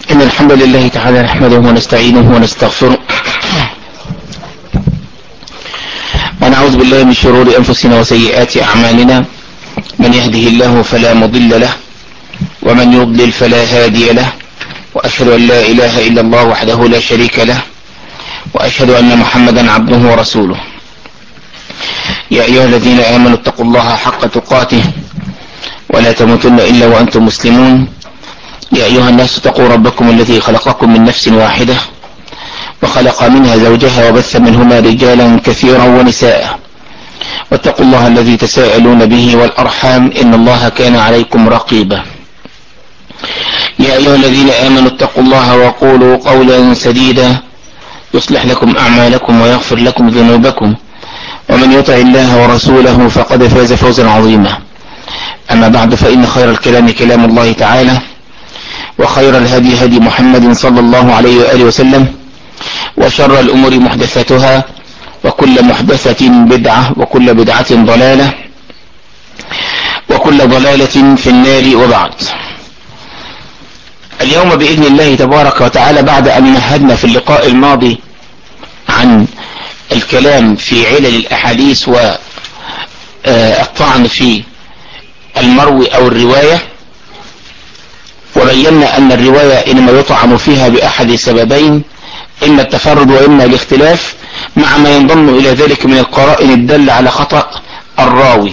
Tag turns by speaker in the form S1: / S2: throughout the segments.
S1: إن الحمد لله تعالى نحمده ونستعينه ونستغفره ونعوذ بالله من شرور أنفسنا وسيئات أعمالنا من يهده الله فلا مضل له ومن يضلل فلا هادي له وأشهد أن لا إله إلا الله وحده لا شريك له وأشهد أن محمدا عبده ورسوله يا أيها الذين آمنوا اتقوا الله حق تقاته ولا تموتن إلا وأنتم مسلمون يا أيها الناس اتقوا ربكم الذي خلقكم من نفس واحدة وخلق منها زوجها وبث منهما رجالا كثيرا ونساء واتقوا الله الذي تساءلون به والأرحام إن الله كان عليكم رقيبا يا أيها الذين آمنوا اتقوا الله وقولوا قولا سديدا يصلح لكم أعمالكم ويغفر لكم ذنوبكم ومن يطع الله ورسوله فقد فاز فوزا عظيما أما بعد فإن خير الكلام كلام الله تعالى وخير الهدي هدي محمد صلى الله عليه وآله وسلم وشر الأمور محدثاتها وكل محدثة بدعة وكل بدعة ضلالة وكل ضلالة في النار وبعد اليوم بإذن الله تبارك وتعالى بعد أن مهدنا في اللقاء الماضي عن الكلام في علل الأحاديث والطعن في المروي أو الرواية وبينا أن الرواية إنما يطعن فيها بأحد سببين إما التفرد وإما الاختلاف مع ما ينضم إلى ذلك من القرائن الدل على خطأ الراوي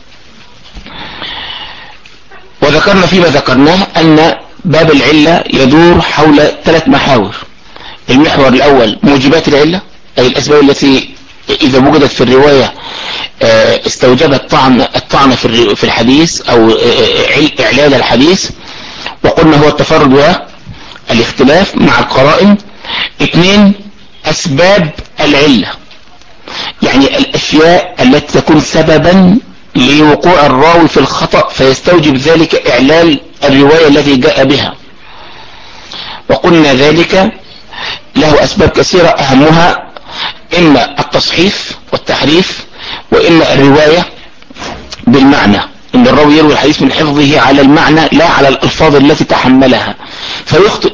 S1: وذكرنا فيما ذكرناه أن باب العلة يدور حول ثلاث محاور المحور الأول موجبات العلة أي الأسباب التي إذا وجدت في الرواية استوجبت طعن الطعن في الحديث أو إعلال الحديث وقلنا هو التفرد والاختلاف مع القرائن اثنين أسباب العلة يعني الأشياء التي تكون سببا لوقوع الراوي في الخطأ فيستوجب ذلك إعلال الرواية التي جاء بها وقلنا ذلك له أسباب كثيرة أهمها إما التصحيف والتحريف وإما الرواية بالمعنى إن الراوي يروي الحديث من حفظه على المعنى لا على الألفاظ التي تحملها فيخطئ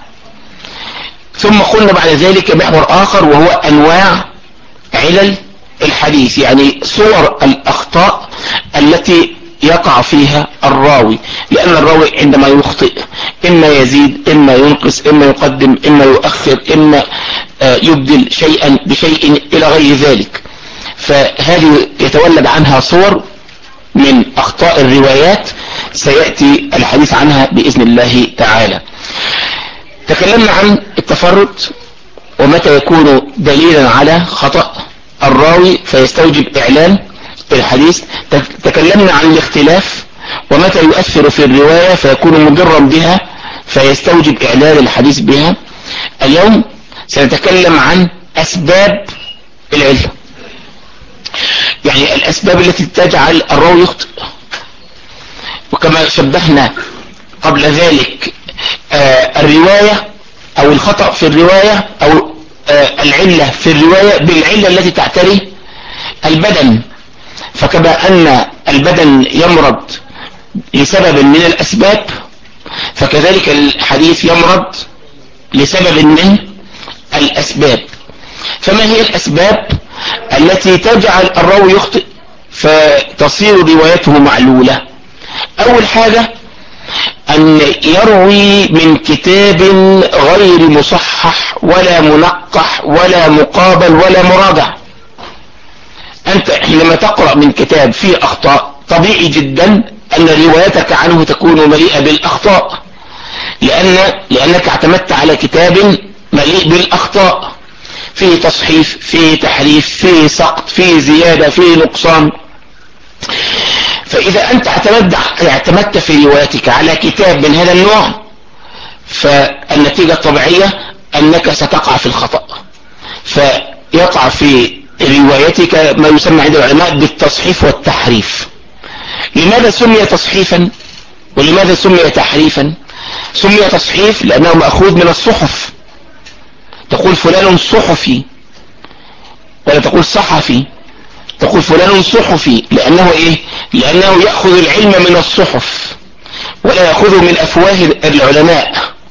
S1: ثم قلنا بعد ذلك محور آخر وهو أنواع علل الحديث يعني صور الأخطاء التي يقع فيها الراوي لأن الراوي عندما يخطئ إما يزيد إما ينقص إما يقدم إما يؤخر إما يبدل شيئا بشيء إلى غير ذلك فهذه يتولد عنها صور من أخطاء الروايات سيأتي الحديث عنها بإذن الله تعالى تكلمنا عن التفرد ومتى يكون دليلا على خطأ الراوي فيستوجب إعلان الحديث تكلمنا عن الاختلاف ومتى يؤثر في الرواية فيكون مجرا بها فيستوجب إعلان الحديث بها اليوم سنتكلم عن أسباب العلة يعني الأسباب التي تجعل الراوي يخطئ وكما شبهنا قبل ذلك آه الرواية أو الخطأ في الرواية أو آه العلة في الرواية بالعلة التي تعتري البدن فكما أن البدن يمرض لسبب من الأسباب فكذلك الحديث يمرض لسبب من الأسباب فما هي الأسباب التي تجعل الراوي يخطئ فتصير روايته معلولة أول حاجة أن يروي من كتاب غير مصحح ولا منقح ولا مقابل ولا مراجع أنت حينما تقرأ من كتاب فيه أخطاء طبيعي جدا أن روايتك عنه تكون مليئة بالأخطاء لأن لأنك اعتمدت على كتاب مليء بالأخطاء فيه تصحيف فيه تحريف فيه سقط فيه زيادة فيه نقصان فإذا أنت اعتمدت, اعتمدت في روايتك على كتاب من هذا النوع فالنتيجة الطبيعية أنك ستقع في الخطأ فيقع في روايتك ما يسمى عند العلماء بالتصحيف والتحريف لماذا سمي تصحيفا ولماذا سمي تحريفا سمي تصحيف لأنه مأخوذ من الصحف تقول فلان صحفي ولا تقول صحفي تقول فلان صحفي لأنه إيه لأنه يأخذ العلم من الصحف ولا يأخذه من أفواه العلماء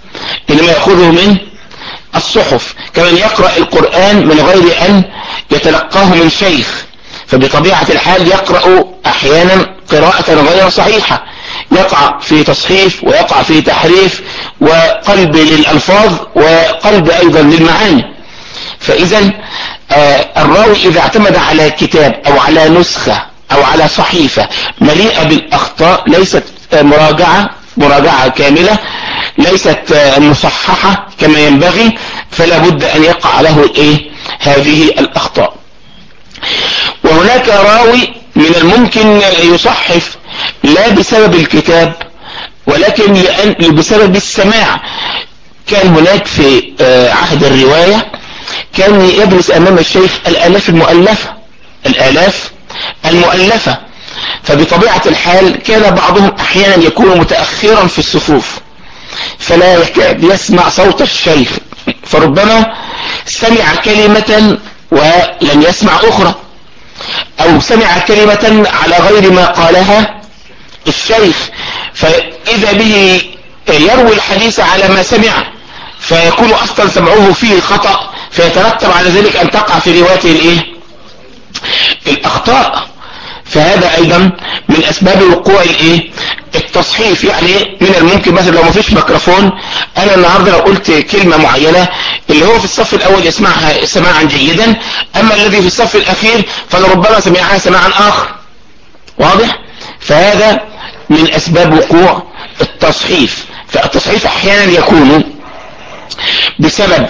S1: إنما يأخذه من الصحف كمن يقرأ القرآن من غير أن يتلقاه من شيخ فبطبيعة الحال يقرأ أحيانا قراءة غير صحيحة يقع في تصحيف ويقع في تحريف وقلب للألفاظ وقلب أيضا للمعاني فإذا آه الراوي إذا اعتمد على كتاب أو على نسخة أو على صحيفة مليئة بالأخطاء ليست آه مراجعة مراجعة كاملة ليست آه مصححة كما ينبغي فلا بد أن يقع له إيه هذه الأخطاء وهناك راوي من الممكن يصحف لا بسبب الكتاب ولكن لأن بسبب السماع كان هناك في عهد الرواية كان يدرس أمام الشيخ الآلاف المؤلفة الآلاف المؤلفة فبطبيعة الحال كان بعضهم أحيانا يكون متأخرا في الصفوف فلا يكاد يسمع صوت الشيخ فربما سمع كلمة ولم يسمع أخرى أو سمع كلمة على غير ما قالها الشيخ فإذا به يروي الحديث على ما سمع فيكون أصلا سمعه فيه خطأ فيترتب على ذلك أن تقع في روايته الإيه؟ الأخطاء فهذا أيضا من أسباب وقوع الإيه؟ التصحيف يعني من الممكن مثلا لو ما فيش ميكروفون أنا النهاردة لو قلت كلمة معينة اللي هو في الصف الأول يسمعها سماعا جيدا أما الذي في الصف الأخير فلربما سمعها سماعا آخر واضح؟ فهذا من أسباب وقوع التصحيف فالتصحيف أحيانا يكون بسبب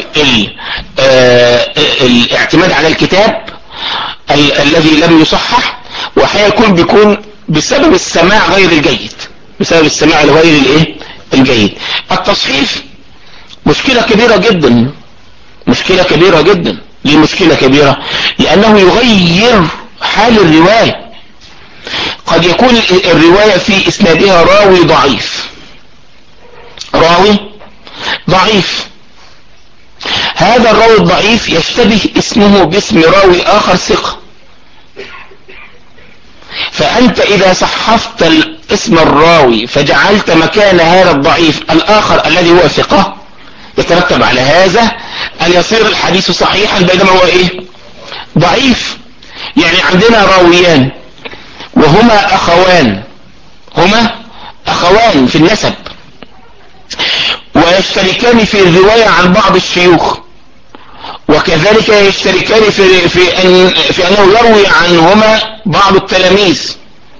S1: الاعتماد على الكتاب ال الذي لم يصحح واحيانا يكون بيكون بسبب السماع غير الجيد بسبب السماع الغير الايه الجيد التصحيف مشكلة كبيرة جدا مشكلة كبيرة جدا ليه مشكلة كبيرة لانه يغير حال الرواية قد يكون الرواية في اسنادها راوي ضعيف راوي ضعيف هذا الراوي الضعيف يشتبه اسمه باسم راوي اخر ثقة فانت اذا صحفت اسم الراوي فجعلت مكان هذا الضعيف الاخر الذي هو ثقة يترتب على هذا ان يصير الحديث صحيحا بينما هو ايه ضعيف يعني عندنا راويان وهما اخوان هما اخوان في النسب ويشتركان في الرواية عن بعض الشيوخ وكذلك يشتركان في, في, أن في أنه يروي عنهما بعض التلاميذ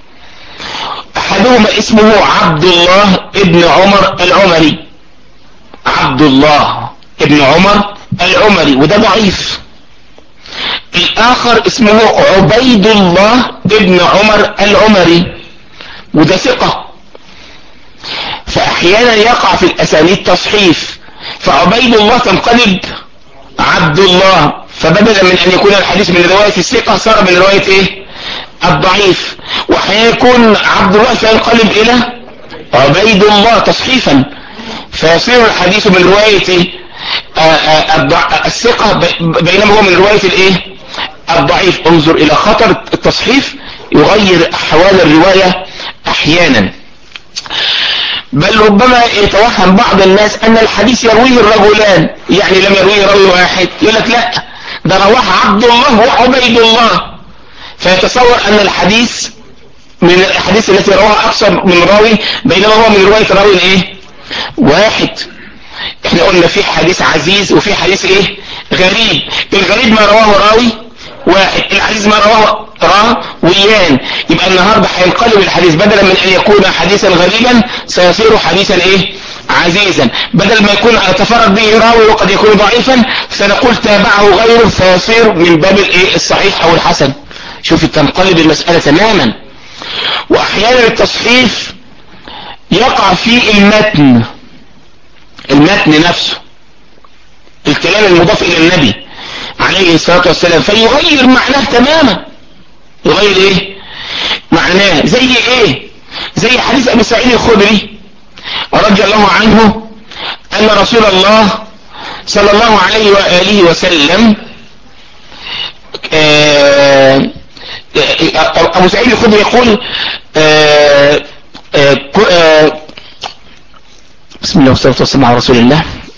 S1: أحدهما اسمه عبد الله ابن عمر العمري عبد الله ابن عمر العمري وده ضعيف الآخر اسمه عبيد الله ابن عمر العمري وده ثقة فأحيانا يقع في الأسانيد تصحيف فعبيد الله تنقلب عبد الله فبدلا من ان يكون الحديث من رواية الثقة صار من رواية ايه الضعيف واحيانا يكون عبد الله فينقلب الى عبيد الله تصحيفا فيصير الحديث من رواية الثقة بينما هو من رواية الايه الضعيف انظر الى خطر التصحيف يغير احوال الرواية احيانا بل ربما يتوهم بعض الناس ان الحديث يرويه الرجلان يعني لم يرويه راوي واحد يقول لك لا ده رواه عبد الله وعبيد الله فيتصور ان الحديث من الاحاديث التي رواها اكثر من راوي بينما هو من رواية راوي ايه واحد احنا قلنا في حديث عزيز وفي حديث ايه غريب الغريب ما رواه راوي واحد الحديث ما رواه راويان يبقى النهاردة هينقلب الحديث بدلا من ان يكون حديثا غريبا سيصير حديثا ايه عزيزا بدل ما يكون يتفرد به راوي وقد يكون ضعيفا سنقول تابعه غيره فيصير من باب الايه الصحيح او الحسن شوف تنقلب المسألة تماما واحيانا التصحيف يقع في المتن المتن نفسه الكلام المضاف الى النبي عليه الصلاة والسلام فيغير معناه تماما يغير ايه معناه زي ايه زي حديث ابي سعيد الخدري رضي الله عنه ان رسول الله صلى الله عليه وآله وسلم آه ابو سعيد الخدري يقول آه آه بسم الله والصلاة والسلام على رسول الله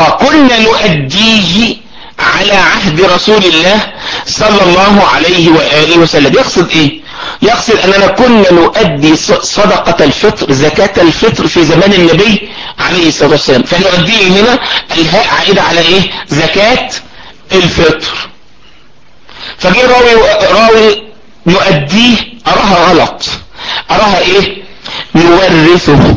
S1: اه كنا نؤديه على عهد رسول الله صلى الله عليه وآله وسلم يقصد ايه يقصد اننا كنا نؤدي صدقة الفطر زكاة الفطر في زمان النبي عليه الصلاة والسلام فنؤديه هنا الهاء عائدة على ايه زكاة الفطر فجي راوي راوي نؤديه اراها غلط اراها ايه نورثه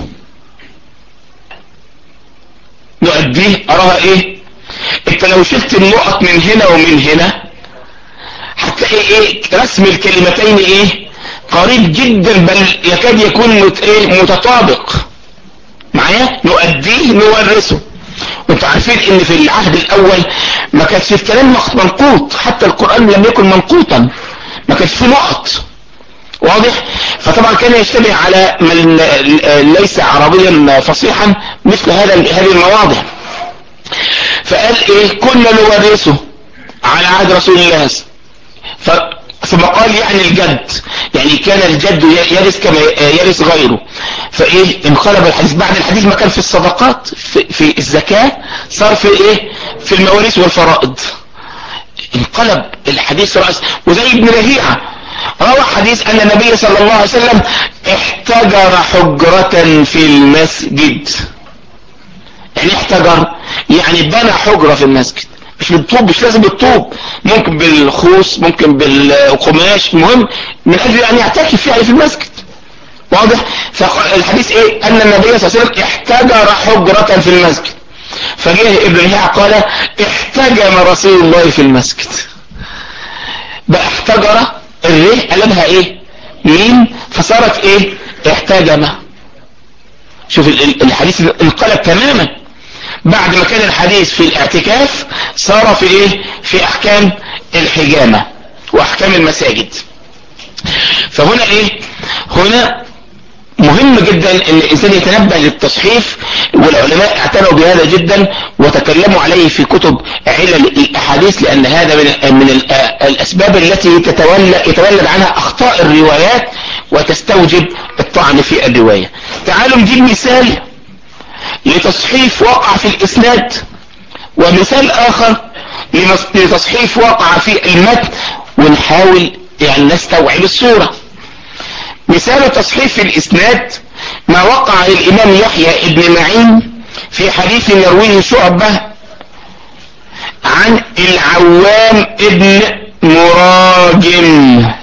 S1: نؤديه اراها ايه انت لو شلت النقط من هنا ومن هنا هتلاقي ايه رسم الكلمتين ايه قريب جدا بل يكاد يكون مت ايه متطابق معايا نؤديه نورثه وانتوا عارفين ان في العهد الاول ما كانش في الكلام منقوط حتى القرآن لم يكن منقوطا ما كانش في نقط واضح فطبعا كان يشتبه على من ليس عربيا فصيحا مثل هذا هذه المواضع فقال ايه كنا نورثه على عهد رسول الله ف ثم قال يعني الجد يعني كان الجد يرث كما يرث غيره فايه انقلب الحديث بعد الحديث ما كان في الصدقات في, في الزكاة صار في ايه في المواريث والفرائض انقلب الحديث رأس وزي ابن رهيعة روى حديث ان النبي صلى الله عليه وسلم احتجر حجرة في المسجد يعني احتجر يعني بنى حجرة في المسجد مش بالطوب مش لازم بالطوب ممكن بالخوص ممكن بالقماش المهم من اجل ان يعتكف يعني في المسجد واضح فالحديث ايه ان النبي صلى الله عليه وسلم احتجر حجرة في المسجد فجاء ابن هيع قال احتجم رسول الله في المسجد بقى احتجر الريه قلبها ايه مين فصارت ايه احتجم شوف الحديث انقلب تماما بعد ما كان الحديث في الاعتكاف صار في ايه في احكام الحجامة واحكام المساجد فهنا ايه هنا مهم جدا ان الانسان يتنبه للتصحيف والعلماء اعتنوا بهذا جدا وتكلموا عليه في كتب علل الاحاديث لان هذا من, من الاسباب التي تتولد يتولد عنها اخطاء الروايات وتستوجب الطعن في الرواية تعالوا نجيب مثال لتصحيف وقع في الاسناد ومثال اخر لتصحيف وقع في المتن ونحاول يعني نستوعب الصورة مثال تصحيف في الاسناد ما وقع للامام يحيى ابن معين في حديث يرويه شعبة عن العوام ابن مراجم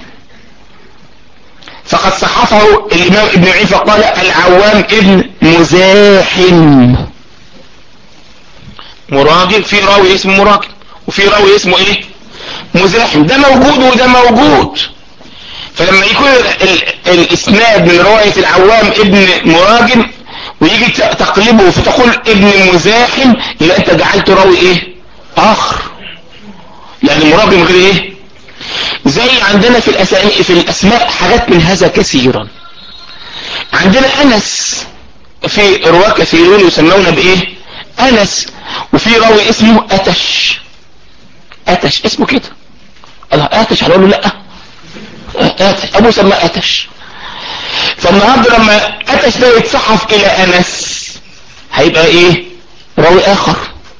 S1: فقد صحفه الامام ابن معين فقال العوام ابن مزاحم مراجم في راوي اسمه مراجم وفي راوي اسمه ايه مزاحم ده موجود وده موجود فلما يكون الاسناد من رواية العوام ابن مراجم ويجي تقلبه فتقول ابن مزاحم يبقى انت جعلت راوي ايه اخر لان مراجم غير ايه زي عندنا في الاسماء في الاسماء حاجات من هذا كثيرا عندنا انس في رواه كثيرون يسمون بايه انس وفي راوي اسمه اتش اتش اسمه كده الله اتش هنقول له لا اتش ابو سمى اتش فالنهارده لما اتش ده يتصحف الى انس هيبقى ايه راوي اخر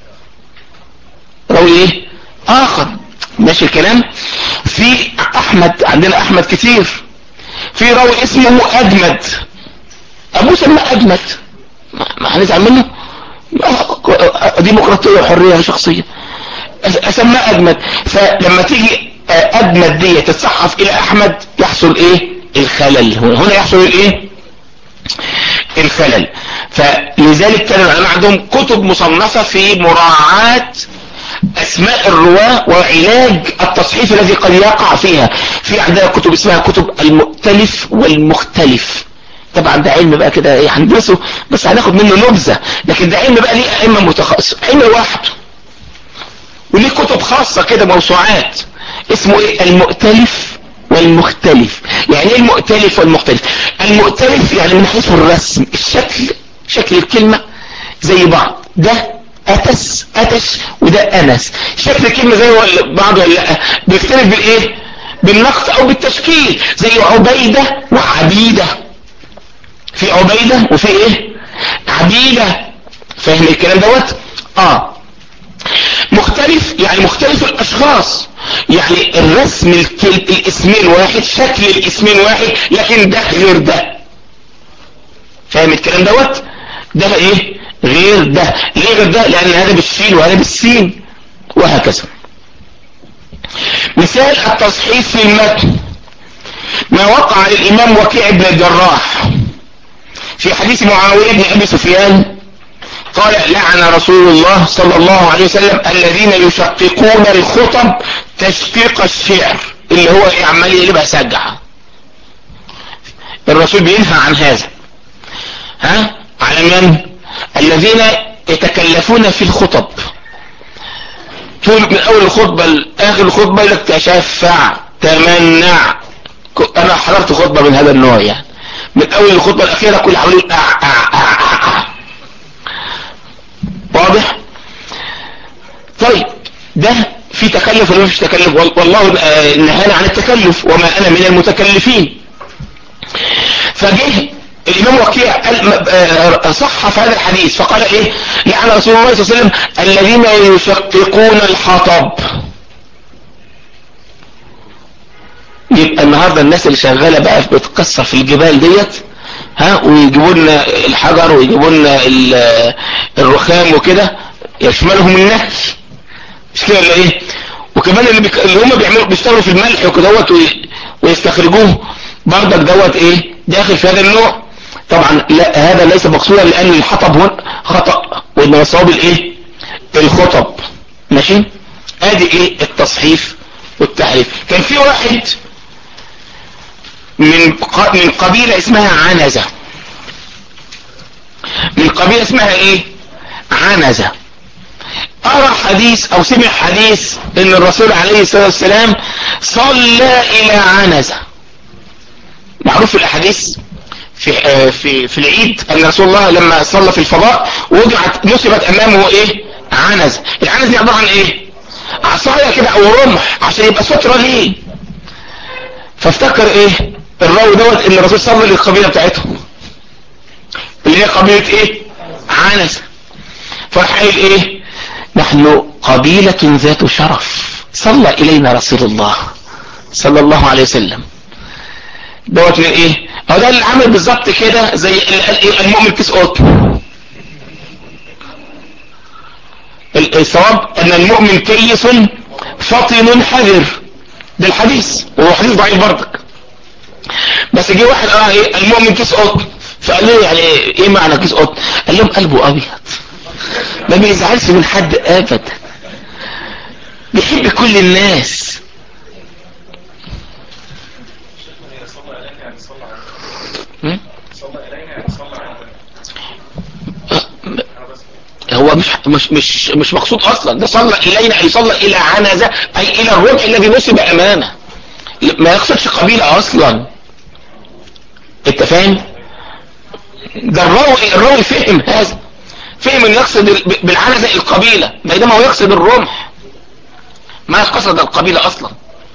S1: راوي ايه اخر ماشي الكلام في احمد عندنا احمد كتير في راوي اسمه اجمد ابوه سمى اجمد ما هنزعل منه ديمقراطية وحرية شخصية اسماه اجمد فلما تيجي اجمد دي تتصحف الى احمد يحصل ايه الخلل هنا يحصل الايه الخلل فلذلك كان العلماء عندهم كتب مصنفة في مراعاة اسماء الرواة وعلاج التصحيف الذي قد يقع فيها في عندنا كتب اسمها كتب المؤتلف والمختلف طبعا ده علم بقى كده ايه هندرسه بس هناخد منه نبذة لكن ده علم بقى ليه ائمه متخصص علم لوحده وليه كتب خاصة كده موسوعات اسمه ايه المؤتلف والمختلف يعني ايه المؤتلف والمختلف المؤتلف يعني من حيث الرسم الشكل شكل الكلمة زي بعض ده اتس اتش وده انس شكل الكلمة زي بعض ولا لا بيختلف بالايه بالنقط او بالتشكيل زي عبيدة وعبيدة في عبيدة وفي ايه عبيدة فاهم الكلام دوت اه مختلف يعني مختلف الاشخاص يعني الرسم الاسمين واحد شكل الاسمين واحد لكن ده غير ده فاهم الكلام دوت ده ايه غير ده ليه غير ده لان هذا بالشين وهذا بالسين وهكذا مثال التصحيف في المتن ما وقع للامام وكيع بن الجراح في حديث معاوية بن ابي سفيان قال لعن رسول الله صلى الله عليه وسلم الذين يشققون الخطب تشقيق الشعر اللي هو عمال يقلبها سجعة الرسول بينهى عن هذا ها على من الذين يتكلفون في الخطب طول من اول الخطبة لاخر الخطبة لك تشفع تمنع انا حضرت خطبة من هذا النوع يعني من اول الخطبة الاخيرة كل حوالي آه آه آه آه. واضح طيب ده في تكلف ولا مفيش تكلف والله نهانا عن التكلف وما انا من المتكلفين فجه الامام وكيع قال صح في هذا الحديث فقال ايه لعن رسول الله صلى الله عليه وسلم الذين يشققون الحطب يبقى النهاردة الناس اللي شغالة بقى بتكسر في الجبال ديت ها ويجيبوا لنا الحجر ويجيبوا لنا الرخام وكده يشملهم النهي مش كده ولا ايه وكمان اللي, بك... اللي هم بيعملوا بيشتغلوا في الملح وكدهوت وي... ويستخرجوه برضك دوت ايه داخل في هذا النوع طبعا لا هذا ليس مقصودا لان الحطب هون خطأ وانما الصواب الايه الخطب ماشي ادي ايه التصحيف والتحريف كان في واحد من من قبيلة اسمها عنزة من قبيلة اسمها ايه عنزة ارى حديث او سمع حديث ان الرسول عليه الصلاة والسلام صلى الى عنزة معروف في الاحاديث في في في العيد ان رسول الله لما صلى في الفضاء وضعت نصبت امامه ايه عنزة العنزة دي عبارة عن ايه عصاية كده او رمح عشان يبقى سترة ليه فافتكر ايه الراوي دوت ان الرسول صلى للقبيلة بتاعتهم اللي هي قبيلة ايه عنزة فراح قايل ايه نحن قبيلة ذات شرف صلى الينا رسول الله صلى الله عليه وسلم دوت من ايه هو ده اللي عمل بالظبط كده زي اللي قال ايه المؤمن كيس قطن الصواب ان المؤمن كيس فطن حذر ده الحديث وهو حديث ضعيف برضك بس جه واحد اه ايه المؤمن كيس قطن فقال له يعني ايه معنى كيس قطن قال لهم قلبه ابيض ما بيزعلش من حد ابدا بيحب كل الناس هو مش مش مش مش مقصود اصلا ده صلى الينا اي صلى الى عنزه اي الى الرمح الذي نصب امامه ما يقصدش قبيله اصلا انت فاهم ده الراوي الراوي فهم هذا فهم ان يقصد بالعنزه القبيله بينما هو يقصد الرمح ما قصد القبيله اصلا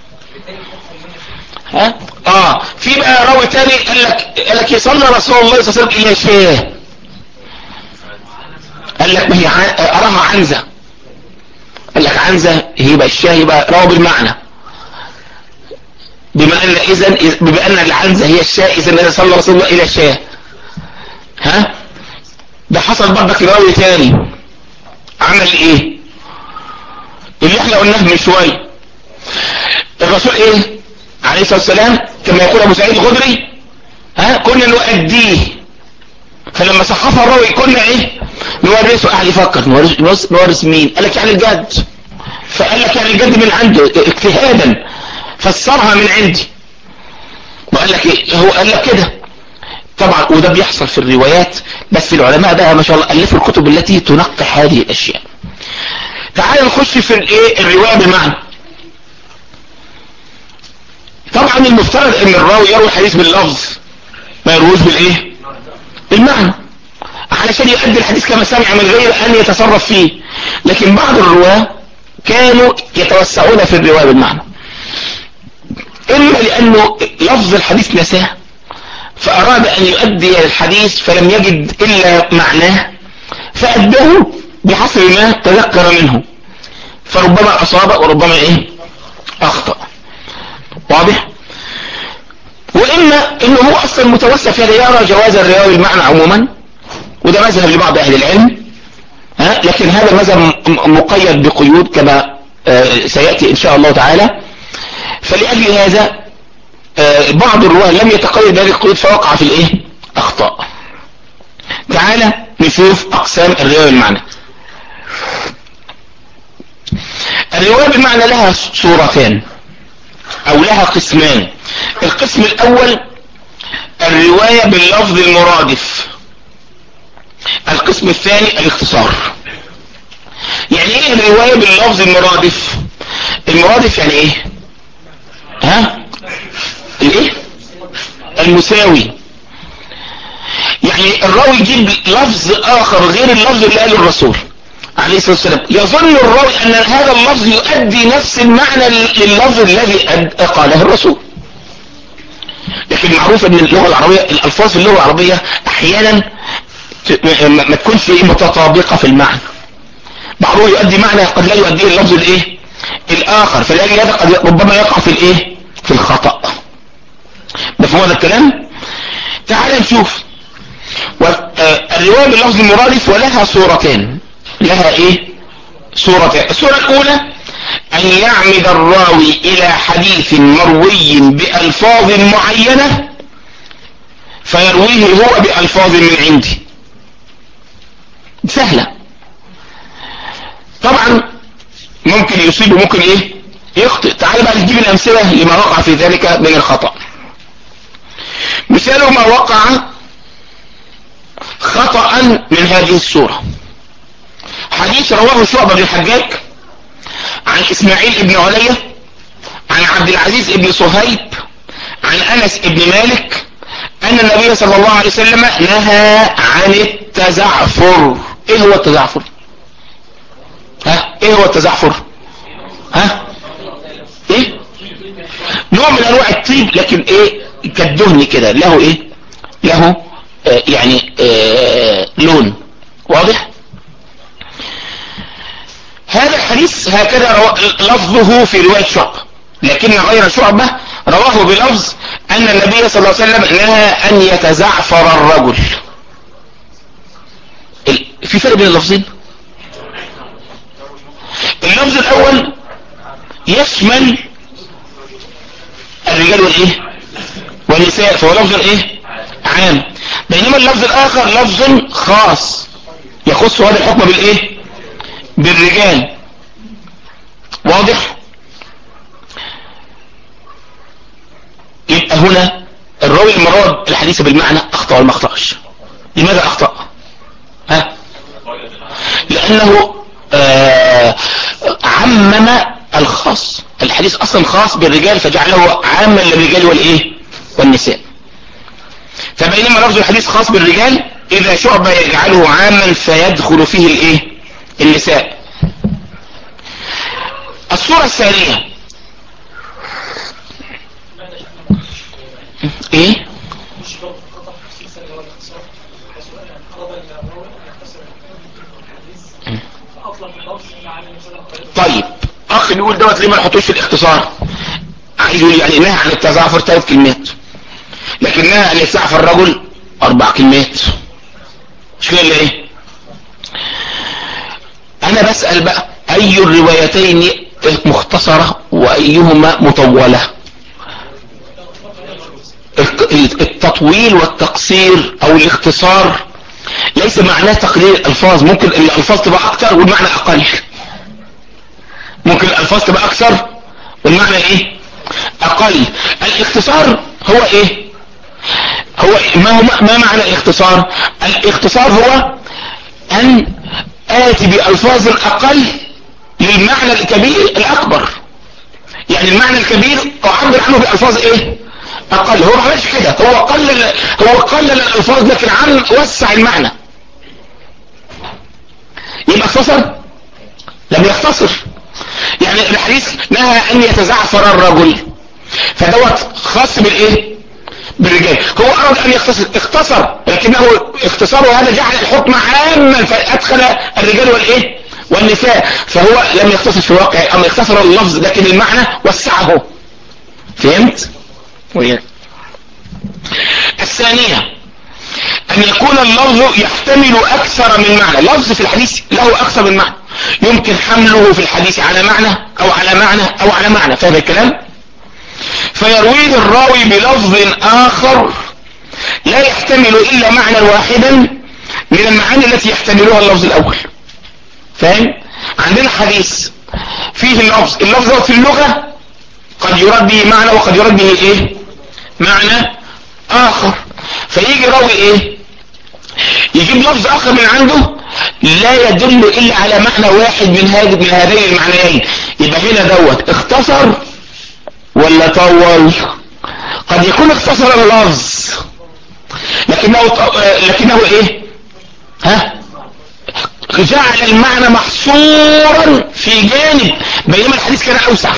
S1: ها اه في بقى راوي تاني قال لك قال لك يصلى رسول الله صلى الله عليه وسلم الى شاه قال لك ما هي اراها عنزة قال لك عنزة هي بقى الشاه يبقى روى بالمعنى بما ان اذا بما ان العنزة هي الشاه اذا صلى رسول الله الى الشاه ها ده حصل برضك راوي تاني عمل ايه اللي احنا قلناه من شويه الرسول ايه عليه الصلاه والسلام كما يقول ابو سعيد الخدري ها كنا نؤديه فلما صحفها الراوي كنا ايه نورثه قاعد يفكر نورث, نورث مين قال لك يعني الجد فقال لك يعني الجد من عنده اجتهادا فسرها من عندي وقال لك ايه هو قال لك كده طبعا وده بيحصل في الروايات بس العلماء بقى ما شاء الله الفوا الكتب التي تنقح هذه الاشياء تعال نخش في الايه الروايه بالمعنى طبعا المفترض ان الراوي يروي الحديث باللفظ ما يرويش بالايه بالمعنى علشان يؤدي الحديث كما سمع من غير ان يتصرف فيه لكن بعض الرواه كانوا يتوسعون في الروايه بالمعنى اما لانه لفظ الحديث نساه فاراد ان يؤدي الحديث فلم يجد الا معناه فاداه بحسب ما تذكر منه فربما اصاب وربما ايه اخطأ واضح واما انه هو اصلا متوسع في هذا يرى جواز الرواية بالمعنى عموما وده مذهب لبعض اهل العلم ها لكن هذا المذهب مقيد بقيود كما آه، سيأتي ان شاء الله تعالى فلأجل هذا آه، بعض الرواه لم يتقيد بهذه القيود فوقع في الايه اخطاء تعالى نشوف اقسام الرواية بالمعنى الرواية بالمعنى لها صورتان او لها قسمان القسم الاول الرواية باللفظ المرادف القسم الثاني الاختصار يعني ايه الرواية باللفظ المرادف المرادف يعني ايه ها الايه المساوي يعني الراوي يجيب لفظ اخر غير اللفظ اللي قاله الرسول عليه الصلاة والسلام يظن الراوي ان هذا اللفظ يؤدي نفس المعنى لللفظ الذي قاله الرسول لكن معروف ان اللغة العربية الالفاظ في اللغة العربية احيانا ما تكونش متطابقة في المعنى بعضه يؤدي معنى قد لا يؤديه اللفظ الايه الاخر فلاجل هذا قد ربما يقع في الايه في الخطأ مفهوم هذا الكلام تعال نشوف الرواية باللفظ المرادف ولها صورتين لها ايه صورتين الصورة الاولى ان يعمد الراوي الى حديث مروي بألفاظ معينة فيرويه هو بألفاظ من عندي سهلة طبعا ممكن يصيب وممكن ايه يخطئ تعال بقى نجيب الامثلة لما وقع في ذلك من الخطأ مثال ما وقع خطأ من هذه الصورة حديث رواه شعبة بن الحجاج عن اسماعيل بن علية عن عبد العزيز بن صهيب عن انس بن مالك ان النبي صلى الله عليه وسلم نهى عن التزعفر ايه هو التزعفر ها ايه هو التزعفر ها ايه نوع من انواع الطيب لكن ايه كالدهن كده له ايه له آه يعني آه لون واضح هذا الحديث هكذا لفظه في رواية شعبة لكن غير شعبة رواه بلفظ ان النبي صلى الله عليه وسلم نهى ان يتزعفر الرجل في فرق بين اللفظين اللفظ الاول يشمل الرجال والايه والنساء فهو لفظ ايه عام بينما اللفظ الاخر لفظ خاص يخص هذا الحكم بالايه بالرجال واضح يبقى هنا الراوي المراد الحديث بالمعنى اخطأ ولا ما اخطأش لماذا اخطأ ها لانه آه عمم الخاص الحديث اصلا خاص بالرجال فجعله عاما للرجال والايه والنساء فبينما لفظ الحديث خاص بالرجال اذا شعب يجعله عاما فيدخل فيه الايه النساء الصورة الثانية ايه طيب اخ بيقول دوت ليه ما نحطوش في الاختصار عايز يقول يعني نهى عن التزعفر ثلاث كلمات لكن نهى عن يتزعفر الرجل اربع كلمات مش كده ايه انا بسأل بقى اي الروايتين مختصرة وايهما مطولة التطويل والتقصير او الاختصار ليس معناه تقليل الالفاظ ممكن الالفاظ تبقى اكتر والمعنى اقل ممكن الالفاظ تبقى اكثر والمعنى ايه اقل الاختصار هو ايه هو ما هو ما معنى الاختصار الاختصار هو ان اتي بالفاظ اقل للمعنى الكبير الاكبر يعني المعنى الكبير اعبر عنه بالفاظ ايه اقل هو ما عملش كده هو قلل هو قلل الالفاظ لكن عن وسع المعنى يبقى اختصر لم يختصر يعني الحديث نهى ان يتزعفر الرجل فدوت خاص بالايه بالرجال هو اراد ان يختصر اختصر لكنه اختصاره هذا جعل الحكم عاما فادخل الرجال والايه والنساء فهو لم يختصر في واقع أما اختصر اللفظ لكن المعنى وسعه فهمت وياك الثانية أن يكون اللفظ يحتمل أكثر من معنى لفظ في الحديث له أكثر من معنى يمكن حمله في الحديث على معنى أو على معنى أو على معنى فاهم الكلام فيرويه الراوي بلفظ آخر لا يحتمل إلا معنى واحدا من المعاني التي يحتملها اللفظ الأول فاهم عندنا حديث فيه اللفظ اللفظ في اللغة قد يراد به معنى وقد يراد به ايه معنى اخر فيجي راوي ايه يجيب لفظ اخر من عنده لا يدل الا على معنى واحد من هذه من هذين المعنيين يبقى هنا دوت اختصر ولا طول قد يكون اختصر اللفظ لكنه لكنه ايه ها جعل المعنى محصورا في جانب بينما الحديث كان اوسع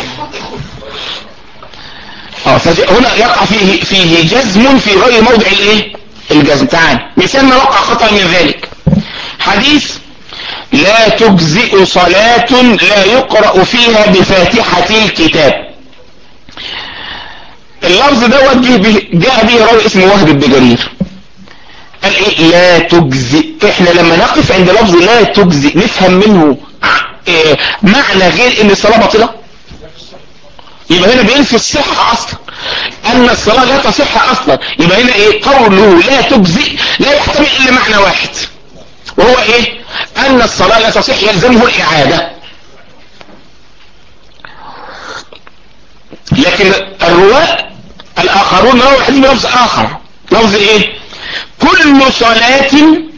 S1: اه هنا يقع فيه فيه جزم في غير موضع الايه الجزم تعال مثال ما وقع خطأ من ذلك حديث لا تجزئ صلاة لا يقرأ فيها بفاتحة الكتاب اللفظ دوت جه جاء به راوي اسمه وهب بن جرير قال ايه لا تجزئ احنا لما نقف عند لفظ لا تجزئ نفهم منه إيه معنى غير ان الصلاة باطلة يبقى هنا بينفي الصحة اصلا ان الصلاة لا تصح اصلا يبقى هنا ايه قوله لا تجزئ لا يحتمل الا معنى واحد وهو ايه ان الصلاة لا تصح يلزمه الاعادة لكن الرواة الاخرون رووا الحديث بلفظ اخر لفظ ايه كل صلاة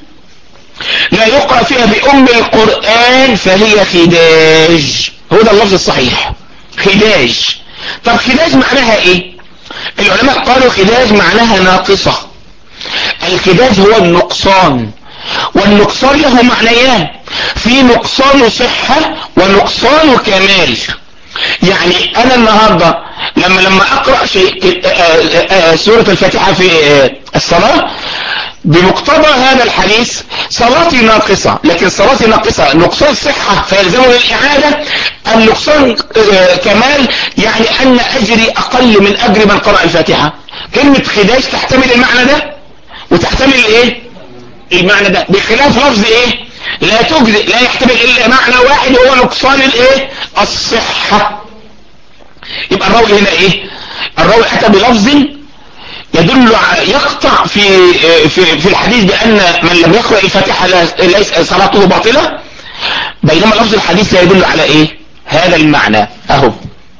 S1: لا يقرأ فيها بأم القرآن فهي خداج هو ده اللفظ الصحيح خداج طب خداج معناها ايه العلماء قالوا خداج معناها ناقصة الخداج هو النقصان والنقصان له معنيان في نقصان صحة ونقصان كمال يعني انا النهاردة لما لما اقرأ شيء سورة الفاتحة في الصلاة بمقتضى هذا الحديث صلاتي ناقصة لكن صلاتي ناقصة نقصان صحة فيلزمني الإعادة النقصان كمال يعني أن أجري أقل من أجر من قرأ الفاتحة كلمة خداج تحتمل المعنى ده وتحتمل الايه المعنى ده بخلاف لفظ ايه لا تجزئ لا يحتمل الا معنى واحد هو نقصان الايه الصحة يبقى الراوي هنا ايه الراوي اتى بلفظ يدل يقطع في في في الحديث بان من لم يقرأ الفاتحة ليس صلاته باطلة بينما لفظ الحديث لا يدل على ايه هذا المعنى اهو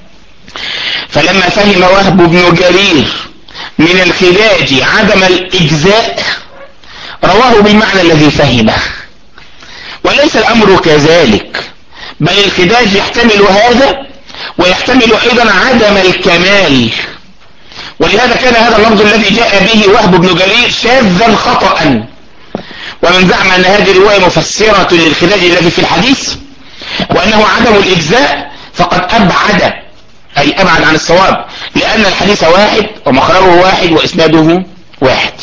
S1: فلما فهم وهب بن جرير من الخداج عدم الاجزاء رواه بالمعنى الذي فهمه وليس الامر كذلك بل الخداج يحتمل هذا ويحتمل ايضا عدم الكمال ولهذا كان هذا اللفظ الذي جاء به وهب بن جرير شاذا خطأ ومن زعم ان هذه الرواية مفسرة للخداج الذي في الحديث وانه عدم الاجزاء فقد ابعد اي ابعد عن الصواب لان الحديث واحد ومخرجه واحد واسناده واحد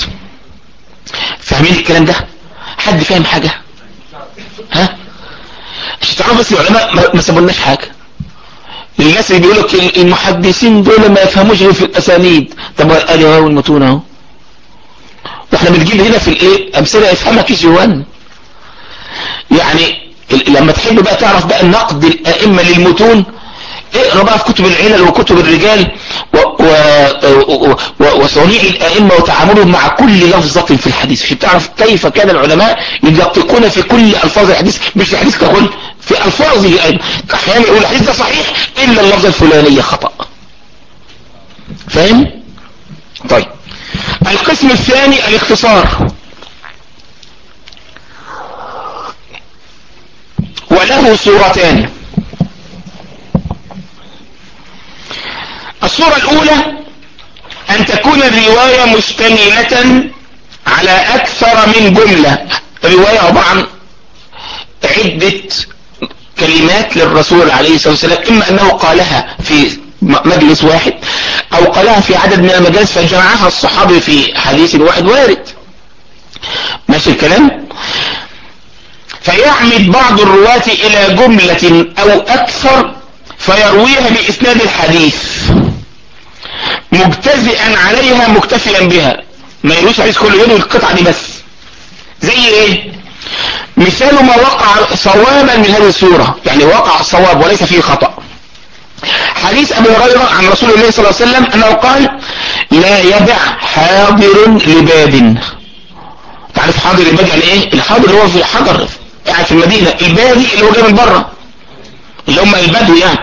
S1: فاهمين الكلام ده حد فاهم حاجة ها مش تعرفوا بس العلماء ما سابولناش حاجة الناس اللي بيقولوا المحدثين دول ما يفهموش غير في الاسانيد طب ادي اهو المتون اهو واحنا بنجيب هنا في الايه امثله يفهمها كيس جوان يعني لما تحب بقى تعرف بقى نقد الائمه للمتون اقرا بقى في كتب العلل وكتب الرجال وصنيع الائمه وتعاملهم مع كل لفظه في الحديث عشان تعرف كيف كان العلماء يدققون في كل الفاظ الحديث مش في الحديث ككل في الفاظه ايضا احيانا يقول الحديث ده صحيح الا اللفظه الفلانيه خطا فاهم طيب القسم الثاني الاختصار وله صورتان الصورة الأولى أن تكون الرواية مشتملة على أكثر من جملة رواية عبارة عن عدة كلمات للرسول عليه الصلاة والسلام إما أنه قالها في مجلس واحد أو قالها في عدد من المجالس فجمعها الصحابي في حديث واحد وارد ماشي الكلام فيعمد بعض الرواة الى جملة او اكثر فيرويها باسناد الحديث مجتزئا عليها مكتفيا بها ما يرويش حديث كله يروي القطعة دي بس زي ايه مثال ما وقع صوابا من هذه السورة يعني وقع الصواب وليس فيه خطأ حديث ابي هريرة عن رسول الله صلى الله عليه وسلم انه قال لا يبع حاضر لباد تعرف حاضر البادي يعني ايه الحاضر اللي هو في حجر قاعد في المدينة البادي اللي هو جاي من بره اللي هم البدو يعني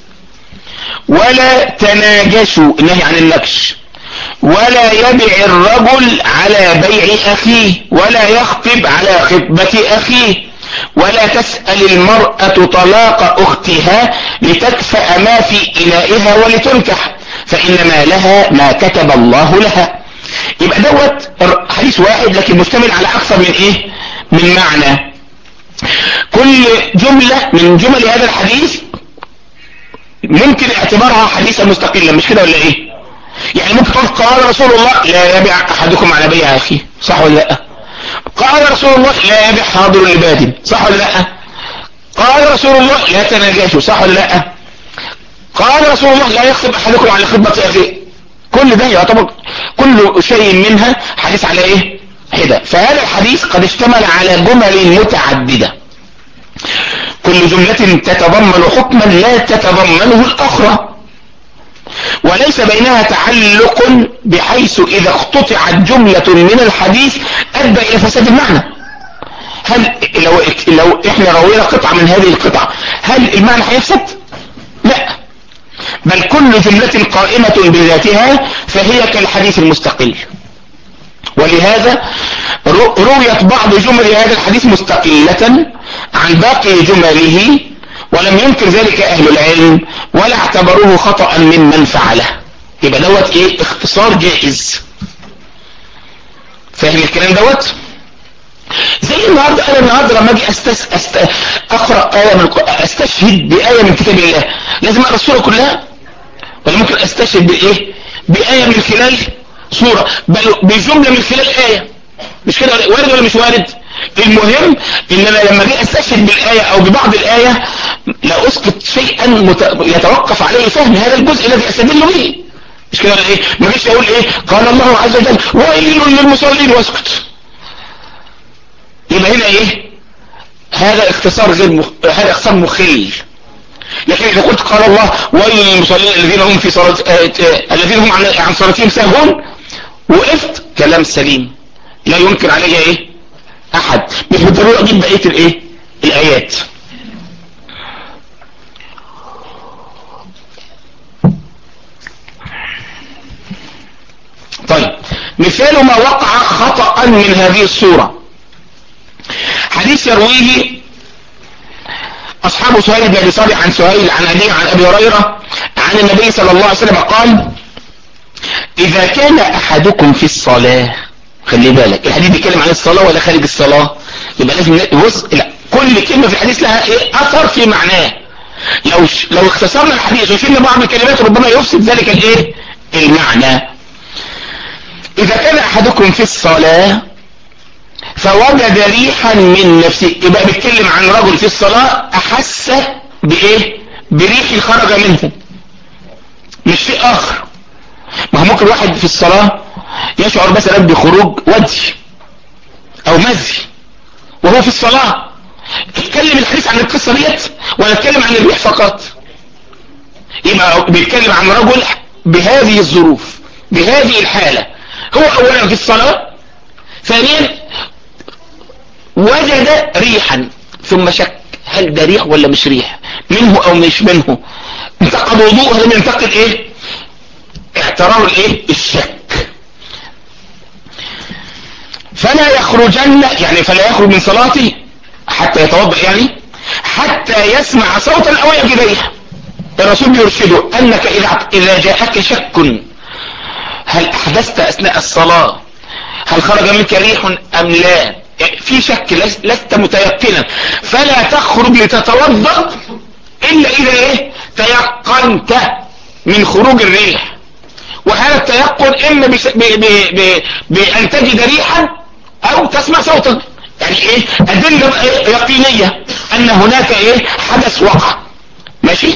S1: ولا تناجشوا النهي عن النكش ولا يبع الرجل على بيع اخيه ولا يخطب على خطبة اخيه ولا تسأل المرأة طلاق اختها لتكفأ ما في انائها ولتنكح فانما لها ما كتب الله لها يبقى دوت حديث واحد لكن مشتمل على اكثر من ايه من معنى كل جملة من جمل هذا الحديث ممكن اعتبارها حديثا مستقلا مش كده ولا ايه يعني ممكن تقول قال رسول الله لا يبيع احدكم على بيع اخيه صح ولا لا قال رسول الله لا يبيع حاضر لباد صح ولا لا قال رسول الله لا تناجشوا صح ولا لا قال رسول الله لا يخطب احدكم على خطبة اخيه كل ده يعتبر كل شيء منها حديث على ايه حدة فهذا الحديث قد اشتمل على جمل متعددة كل جملة تتضمن حكما لا تتضمنه الاخرى وليس بينها تعلق بحيث اذا اقتطعت جملة من الحديث ادى الى فساد المعنى هل لو, لو احنا روينا قطعة من هذه القطعة هل المعنى هيفسد لا بل كل جملة قائمة بذاتها فهي كالحديث المستقل ولهذا رويت بعض جمل هذا الحديث مستقلة عن باقي جمله ولم ينكر ذلك اهل العلم ولا اعتبروه خطأ ممن فعله يبقى دوت ايه اختصار جائز فاهم الكلام دوت زي النهاردة انا النهاردة لما اجي أستس... أست... اقرأ آية من استشهد بآية من كتاب الله لازم اقرأ السورة كلها ولا ممكن استشهد بايه بآية من خلال سورة بل بجملة من خلال آية مش كده وارد ولا مش وارد المهم ان انا لما جي استشهد بالآية او ببعض الآية لا اسقط شيئا مت... يتوقف عليه فهم هذا الجزء الذي استدل به مش كده ايه ما جيش اقول ايه قال الله عز وجل ويل للمصلين واسكت يبقى هنا ايه هذا اختصار غير مخ... هذا اختصار مخل لكن اذا قلت قال الله ويل للمصلين الذين هم في صلاة آه آه الذين هم عن, عن صلاتهم ساهون وقفت كلام سليم لا ينكر علي ايه احد مش بالضرورة اجيب بقية الايه الايات طيب مثال ما وقع خطأ من هذه الصورة حديث يرويه اصحاب سهيل بن ابي صالح عن سهيل عن ابي عن ابي هريره عن النبي صلى الله عليه وسلم قال اذا كان احدكم في الصلاه خلي بالك الحديث بيتكلم عن الصلاه ولا خارج الصلاه يبقى لازم بص لا كل كلمه في الحديث لها ايه اثر في معناه لو ش... لو اختصرنا الحديث وشلنا بعض الكلمات ربما يفسد ذلك الايه المعنى اذا كان احدكم في الصلاه فوجد ريحا من نفسه يبقى بيتكلم عن رجل في الصلاة احس بايه بريح خرج منه مش في اخر ما هو ممكن واحد في الصلاة يشعر مثلا بخروج ودي او مزي وهو في الصلاة اتكلم الحديث عن القصة ديت ولا اتكلم عن الريح فقط يبقى بيتكلم عن رجل بهذه الظروف بهذه الحالة هو اولا في الصلاة ثانيا وجد ريحا ثم شك هل ده ريح ولا مش ريح منه او مش منه انتقد وضوء هل ينتقد ايه اعتراه الايه الشك فلا يخرجن يعني فلا يخرج من صلاته حتى يتوضا يعني حتى يسمع صوتا او يجد ريح الرسول يرشده انك اذا اذا جاءك شك هل احدثت اثناء الصلاه هل خرج منك ريح ام لا في شك لست متيقنا فلا تخرج لتتوضا الا اذا ايه تيقنت من خروج الريح وهذا التيقن اما بان تجد ريحا او تسمع صوتا يعني ايه ادلة يقينية ان هناك ايه حدث وقع ماشي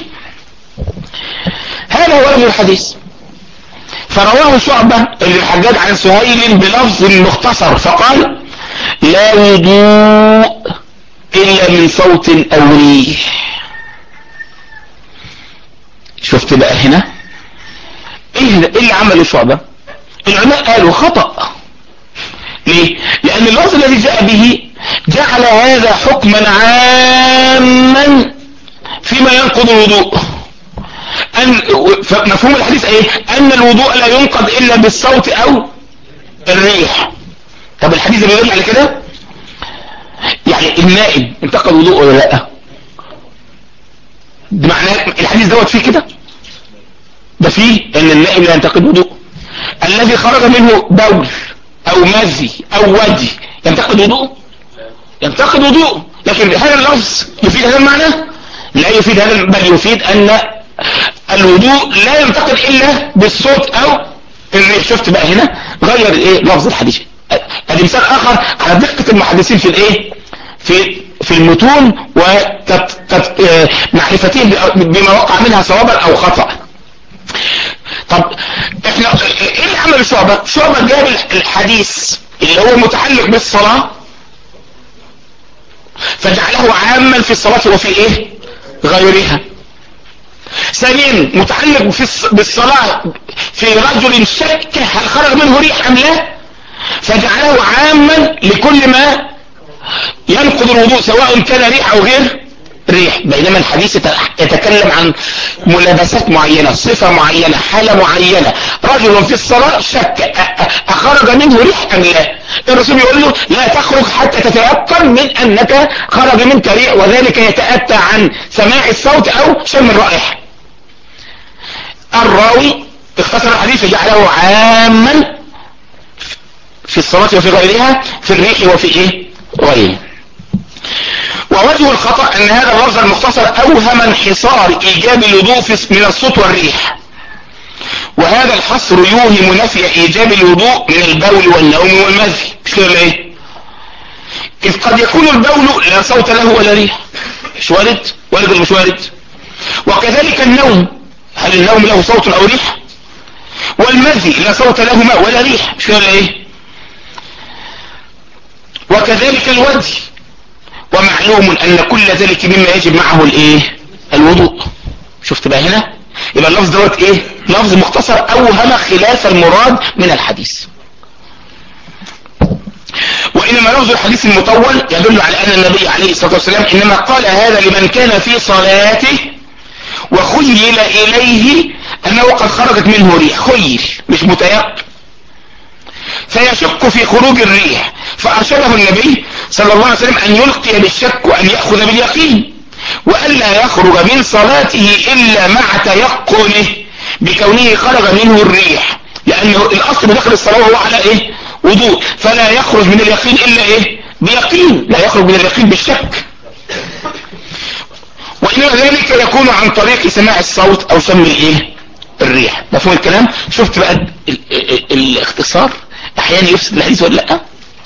S1: هذا هو وجه الحديث فرواه شعبة اللي الحجاج عن سهيل بلفظ مختصر فقال لا وضوء الا من صوت او ريح شفت بقى هنا ايه ايه اللي عمله شعبة العلماء قالوا خطأ ليه لان اللفظ الذي جاء به جعل هذا حكما عاما فيما ينقض الوضوء أن مفهوم الحديث ايه ان الوضوء لا ينقض الا بالصوت او الريح طب الحديث بيقول على كده يعني النائب انتقد وضوء ولا لا ده معناه الحديث دوت فيه كده ده فيه ان النائب لا ينتقد وضوء الذي خرج منه بول او مزي او ودي ينتقد وضوء ينتقد وضوء لكن هذا اللفظ يفيد هذا المعنى لا يفيد هذا بل يفيد ان الوضوء لا ينتقد الا بالصوت او الريح شفت بقى هنا غير ايه لفظ الحديث ادي مثال اخر على دقة المحدثين في الايه في في المتون ومعرفتهم بما وقع منها صوابا او خطأ طب احنا ايه اللي عمل شعبة شعبة جاب الحديث اللي هو متعلق بالصلاة فجعله عاما في الصلاة وفي ايه غيرها ثانيا متعلق في بالصلاة في رجل شك هل خرج منه ريح ام لا فجعله عاما لكل ما ينقض الوضوء سواء كان ريح او غير ريح بينما الحديث يتكلم عن ملابسات معينة صفة معينة حالة معينة رجل في الصلاة شك اخرج منه ريح ام لا الرسول يقول له لا تخرج حتى تتيقن من انك خرج منك ريح وذلك يتأتى عن سماع الصوت او شم الرائحة الراوي اختصر الحديث جعله عاما في الصلاة وفي غيرها في الريح وفي ايه غيره ووجه الخطأ ان هذا اللفظ المختصر اوهم انحصار ايجاب الوضوء من الصوت والريح وهذا الحصر يوهم نفي ايجاب الوضوء من البول والنوم والمذي مش كده ايه اذ قد يكون البول لا صوت له ولا ريح مش وارد وارد ولا مش وارد وكذلك النوم هل النوم له صوت او ريح والمذي لا صوت له ماء ولا ريح مش كده ايه وكذلك الودي ومعلوم ان كل ذلك مما يجب معه الايه الوضوء شفت بقى هنا يبقى اللفظ دوت ايه لفظ مختصر اوهم خلاف المراد من الحديث وانما لفظ الحديث المطول يدل على ان النبي عليه الصلاة والسلام انما قال هذا لمن كان في صلاته وخيل اليه انه قد خرجت منه ريح خيل مش متيقن فيشك في خروج الريح فارشده النبي صلى الله عليه وسلم ان يلقي بالشك وان يأخذ باليقين والا يخرج من صلاته الا مع تيقنه بكونه خرج منه الريح لانه الاصل بداخل الصلاة هو على ايه وضوء فلا يخرج من اليقين الا ايه بيقين لا يخرج من اليقين بالشك وإنما ذلك يكون عن طريق سماع الصوت او شم الايه الريح مفهوم الكلام شفت بقى ال ال الاختصار احيانا يفسد الحديث ولا لا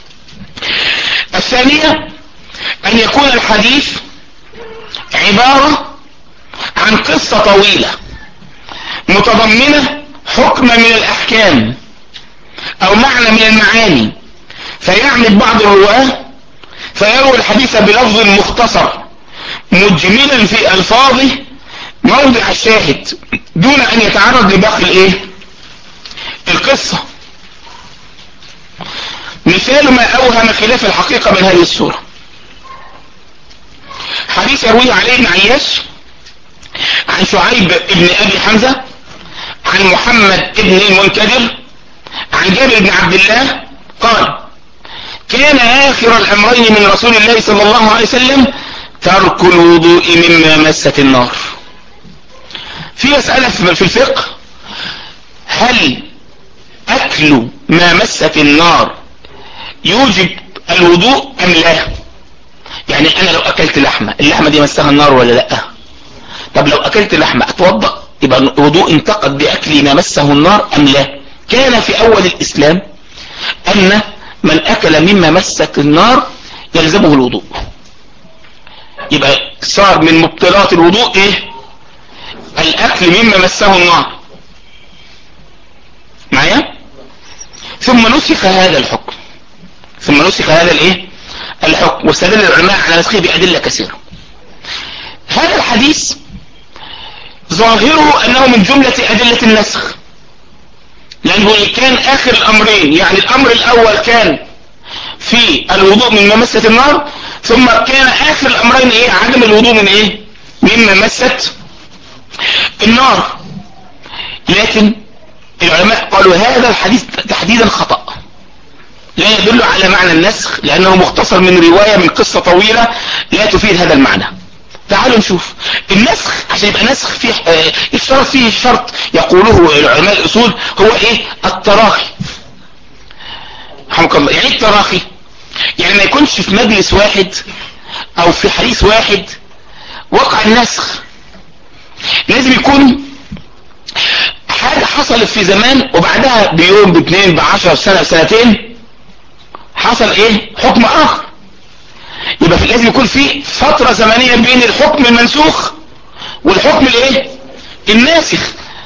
S1: الثانية ان يكون الحديث عبارة عن قصة طويلة متضمنة حكم من الاحكام او معنى من المعاني فيعمد بعض الرواه فيروي الحديث بلفظ مختصر مجملا في الفاظه موضع الشاهد دون ان يتعرض لباقي الايه القصة مثال ما اوهم خلاف الحقيقة من هذه السورة حديث يرويه علي بن عياش عن شعيب بن ابي حمزة عن محمد بن المنكدر عن جابر بن عبد الله قال كان اخر الامرين من رسول الله صلى الله عليه وسلم ترك الوضوء مما مست النار في مسألة في الفقه هل اكل ما مست النار يوجب الوضوء ام لا يعني انا لو اكلت لحمة اللحمة دي مسها النار ولا لا طب لو اكلت لحمة اتوضأ يبقى الوضوء انتقد باكل ما مسه النار ام لا كان في اول الاسلام ان من اكل مما مست النار يلزمه الوضوء يبقى صار من مبطلات الوضوء ايه الاكل مما مسه النار معايا ثم نسخ هذا الحكم ثم نسخ هذا الايه الحكم واستدل العلماء على نسخه بادله كثيره هذا الحديث ظاهره انه من جملة ادلة النسخ لانه كان اخر الامرين يعني الامر الاول كان في الوضوء من ممسة النار ثم كان اخر الامرين ايه عدم الوضوء من ايه من ممسة النار لكن العلماء قالوا هذا الحديث تحديدا خطأ لا يدل على معنى النسخ لانه مختصر من رواية من قصة طويلة لا تفيد هذا المعنى تعالوا نشوف النسخ عشان يبقى نسخ فيه اه يشترط فيه شرط يقوله العلماء الاصول هو ايه التراخي رحمك الله يعني ايه التراخي يعني ما يكونش في مجلس واحد او في حديث واحد وقع النسخ لازم يكون حاجة حصلت في زمان وبعدها بيوم باثنين بعشر سنة سنتين حصل ايه حكم اخر يبقى في لازم يكون في فترة زمنية بين الحكم المنسوخ والحكم الايه الناسخ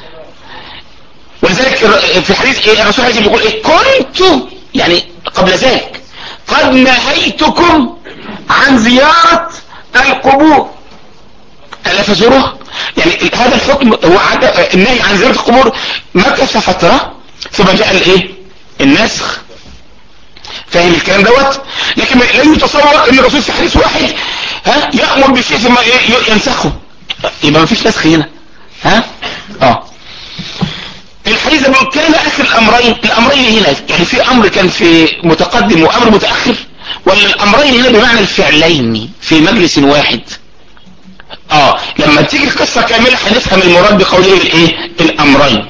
S1: ولذلك في الحديث ايه الرسول عليه بيقول ايه كنت يعني قبل ذلك قد نهيتكم عن زيارة القبور ألا فزوروها يعني هذا الحكم هو النهي عن زيارة القبور مكث فترة ثم جاء الايه النسخ فاهم الكلام دوت لكن لا يتصور ان الرسول في حديث واحد ها يأمر بشيء ثم ينسخه يبقى ما فيش نسخ هنا ها اه الحديث ده كان اخر الامرين الامرين هنا يعني في امر كان في متقدم وامر متاخر ولا الامرين هنا بمعنى الفعلين في مجلس واحد اه لما تيجي القصة كاملة هنفهم المراد بقوله الايه الامرين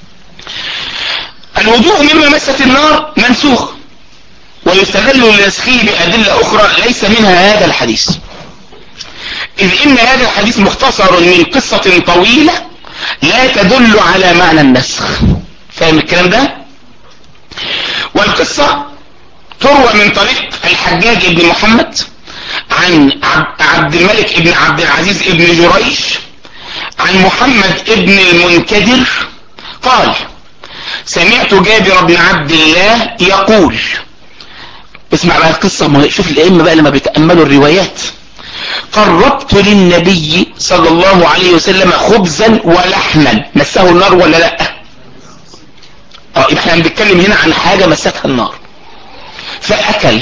S1: الوضوء مما مست النار منسوخ ويستدل لنسخه بأدلة أخرى ليس منها هذا الحديث إذ إن هذا الحديث مختصر من قصة طويلة لا تدل على معنى النسخ فاهم الكلام ده والقصة تروى من طريق الحجاج ابن محمد عن عبد الملك ابن عبد العزيز ابن جريش عن محمد ابن المنكدر قال سمعت جابر بن عبد الله يقول اسمع بقى القصة شوف الائمة بقى لما بيتأملوا الروايات قربت للنبي صلى الله عليه وسلم خبزا ولحما مسه النار ولا لا اه يبقى احنا بنتكلم هنا عن حاجة مستها النار فاكل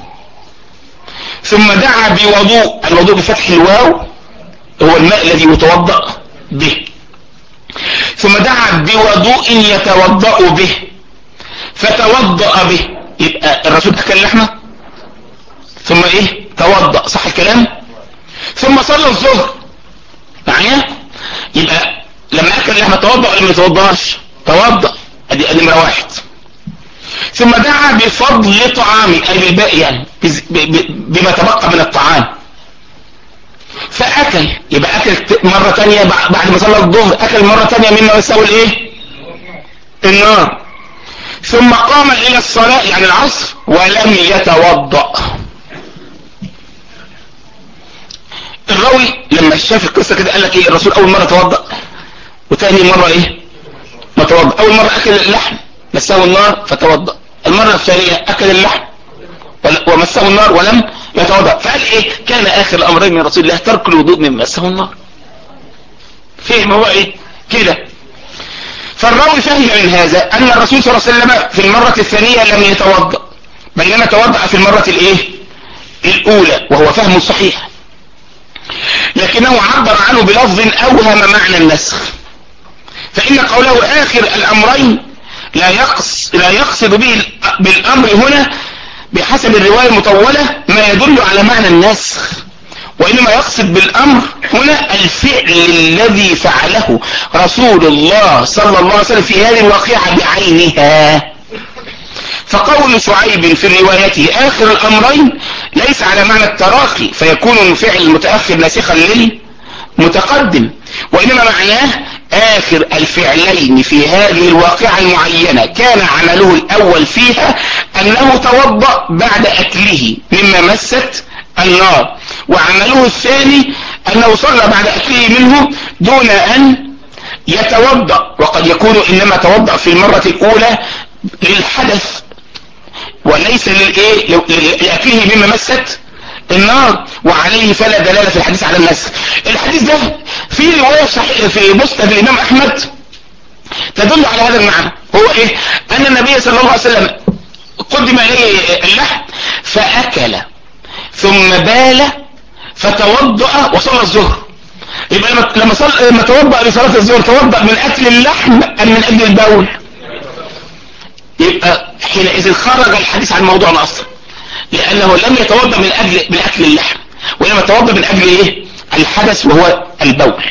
S1: ثم دعا بوضوء الوضوء بفتح الواو هو الماء الذي يتوضأ به ثم دعا بوضوء يتوضأ به فتوضأ به يبقى الرسول اكل لحمة ثم ايه توضأ صح الكلام ثم صلى الظهر معايا يبقى لما اكل لحمة توضأ ولا ما يتوضأش توضأ ادي ادي نمرة واحد ثم دعا بفضل طعامي اي بالباقي يعني بما تبقى من الطعام فاكل يبقى اكل مرة تانية بعد ما صلى الظهر اكل مرة تانية مما يساوي الايه النار ثم قام الى الصلاة يعني العصر ولم يتوضأ الراوي لما شاف القصة كده قال لك ايه الرسول اول مرة توضأ وتاني مرة ايه ما توضأ اول مرة اكل اللحم مسه النار فتوضأ المرة الثانية اكل اللحم ومسه النار ولم يتوضأ فقال ايه كان اخر الامرين من رسول الله ترك الوضوء من مسه النار فهم هو ايه كده فالراوي فهم من هذا ان الرسول صلى الله عليه وسلم في المرة الثانية لم يتوضأ بينما توضأ في المرة الايه الاولى وهو فهم صحيح لكنه عبر عنه بلفظ اوهم معنى النسخ فان قوله اخر الامرين لا يقصد, لا يقصد به بالامر هنا بحسب الرواية المطولة ما يدل على معنى النسخ وإنما يقصد بالأمر هنا الفعل الذي فعله رسول الله صلى الله عليه وسلم في هذه الواقعة بعينها فقول شعيب في روايته آخر الأمرين ليس على معنى التراخي فيكون الفعل المتأخر ناسخا للمتقدم وإنما معناه آخر الفعلين في هذه الواقعة المعينة كان عمله الأول فيها انه توضأ بعد اكله مما مست النار وعمله الثاني انه صلى بعد اكله منه دون ان يتوضأ وقد يكون انما توضأ في المرة الاولى للحدث وليس للايه لاكله مما مست النار وعليه فلا دلالة في الحديث على النسخ الحديث ده في رواية صحيح في مسند الامام احمد تدل على هذا المعنى هو ايه ان النبي صلى الله عليه وسلم قدم اليه اللحم فاكل ثم بال فتوضأ وصلى الظهر يبقى لما لما صل... لما توضأ لصلاة الظهر توضأ من اكل اللحم ام من اجل البول يبقى حينئذ خرج الحديث عن موضوعنا اصلا لانه لم يتوضأ من اجل من اكل اللحم وانما توضأ من اجل ايه الحدث وهو البول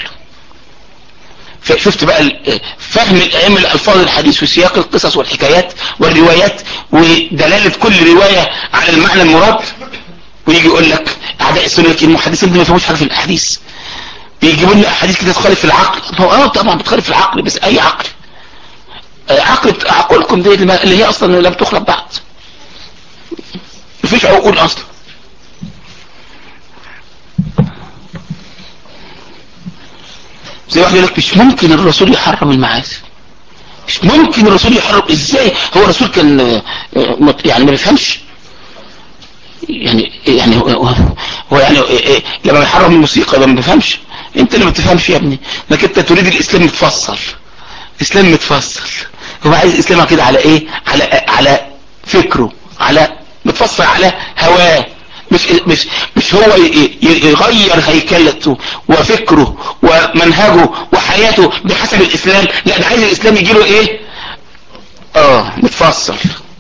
S1: شفت بقى فهم الائمه الالفاظ الحديث وسياق القصص والحكايات والروايات ودلالة كل رواية على المعنى المراد ويجي يقول لك اعداء السنة المحدثين دول ما يفهموش حاجة في الاحاديث بيجيبوا لنا احاديث كده تخالف في العقل هو اه طبعا بتخالف في العقل بس اي عقل عقل عقولكم دي اللي هي اصلا لم تخلق بعد مفيش عقول اصلا زي واحد يقول لك مش ممكن الرسول يحرم المعازف مش ممكن الرسول يحرم ازاي هو الرسول كان يعني ما بيفهمش يعني يعني هو يعني لما يحرم الموسيقى ما بيفهمش انت اللي ما بتفهمش يا ابني انك انت تريد الاسلام متفصل اسلام متفصل هو عايز الاسلام كده على ايه على على فكره على متفصل على هواه مش مش مش هو يغير هيكلته وفكره ومنهجه وحياته بحسب الاسلام لا ده عايز الاسلام يجي له ايه اه متفصل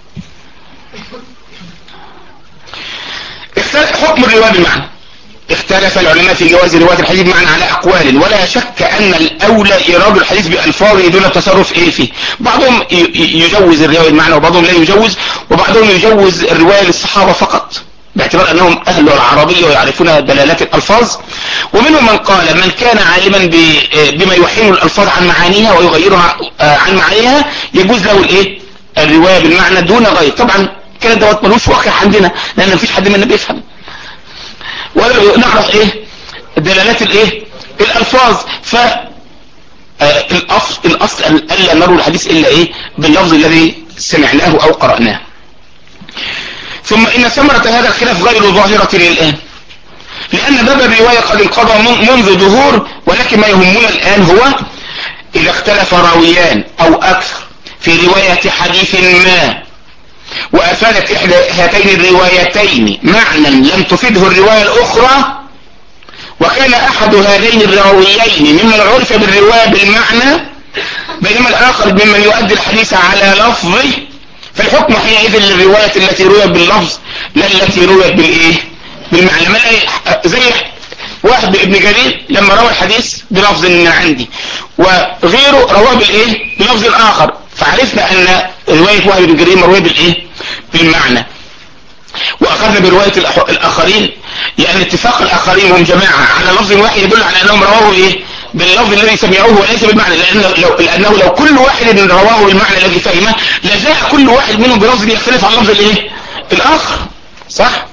S1: حكم الرواية بالمعنى اختلف العلماء في جواز رواية الحديث بمعنى على اقوال ولا شك ان الاولى ايراد الحديث بالفاظه دون التصرف ايه فيه بعضهم يجوز الرواية بالمعنى وبعضهم لا يجوز وبعضهم يجوز الرواية للصحابة فقط باعتبار انهم اهل العربية ويعرفون دلالات الالفاظ ومنهم من قال من كان عالما بما يحيل الالفاظ عن معانيها ويغيرها عن معانيها يجوز له الايه الرواية بالمعنى دون غير طبعا كان دوت ملوش واقع عندنا لان مفيش حد منا بيفهم ولا نعرف ايه دلالات الايه الالفاظ ف الاصل الاصل الا نروي الحديث الا ايه باللفظ الذي سمعناه او قرأناه ثم ان ثمرة هذا الخلاف غير ظاهرة الان لان باب الرواية قد انقضى منذ ظهور ولكن ما يهمنا الان هو اذا اختلف راويان او اكثر في رواية حديث ما وافادت احدى هاتين الروايتين معنى لم تفيده الرواية الاخرى وكان احد هذين الراويين ممن عرف بالرواية بالمعنى بينما الاخر ممن يؤدي الحديث على لفظه فالحكم حينئذ للرواية التي رويت باللفظ لا التي رويت بالايه بالمعنى ما زي واحد ابن جرير لما روى الحديث بلفظ من عندي وغيره رواه بالايه بلفظ اخر فعرفنا ان رواية واحد بن جرير مروية بالايه بالمعنى واخذنا برواية الاخرين لان اتفاق الاخرين وهم جماعة على لفظ واحد يدل على انهم رواه ايه باللفظ الذي سمعوه وليس بالمعنى لأنه لو, لأنه لو كل واحد رواه بالمعنى الذي فهمه لجاء كل واحد منهم بلفظ يختلف عن لفظ الايه الاخر صح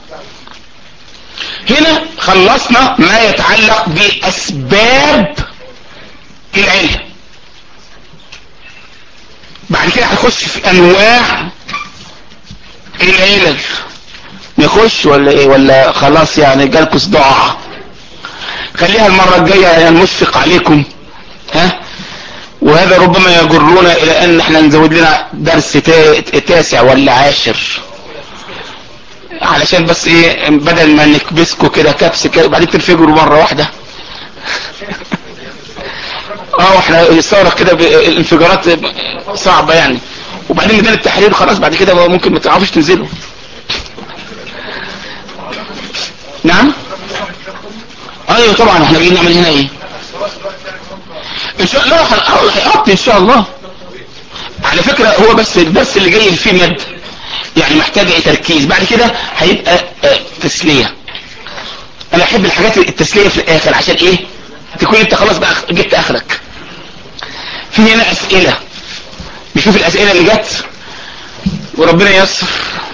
S1: هنا خلصنا ما يتعلق باسباب العلم بعد كده هنخش في انواع العلل نخش ولا ايه ولا خلاص يعني جالكوا صداع خليها المرة الجاية يعني نشفق عليكم ها وهذا ربما يجرنا الى ان احنا نزود لنا درس تاسع ولا عاشر علشان بس ايه بدل ما نكبسكوا كده كبس كده بعدين تنفجروا مرة واحدة اه احنا الثورة كده الانفجارات صعبة يعني وبعدين ميدان التحرير خلاص بعد كده ممكن ما تعرفوش تنزلوا نعم ايوه طبعا احنا جايين نعمل هنا ايه ان شاء الله هيقضي ان شاء الله على فكرة هو بس الدرس اللي جاي فيه مد يعني محتاج ايه تركيز بعد كده هيبقى اه تسلية انا احب الحاجات التسلية في الاخر عشان ايه تكون انت خلاص بقى جبت اخرك في هنا اسئلة نشوف الاسئلة اللي جت وربنا ييسر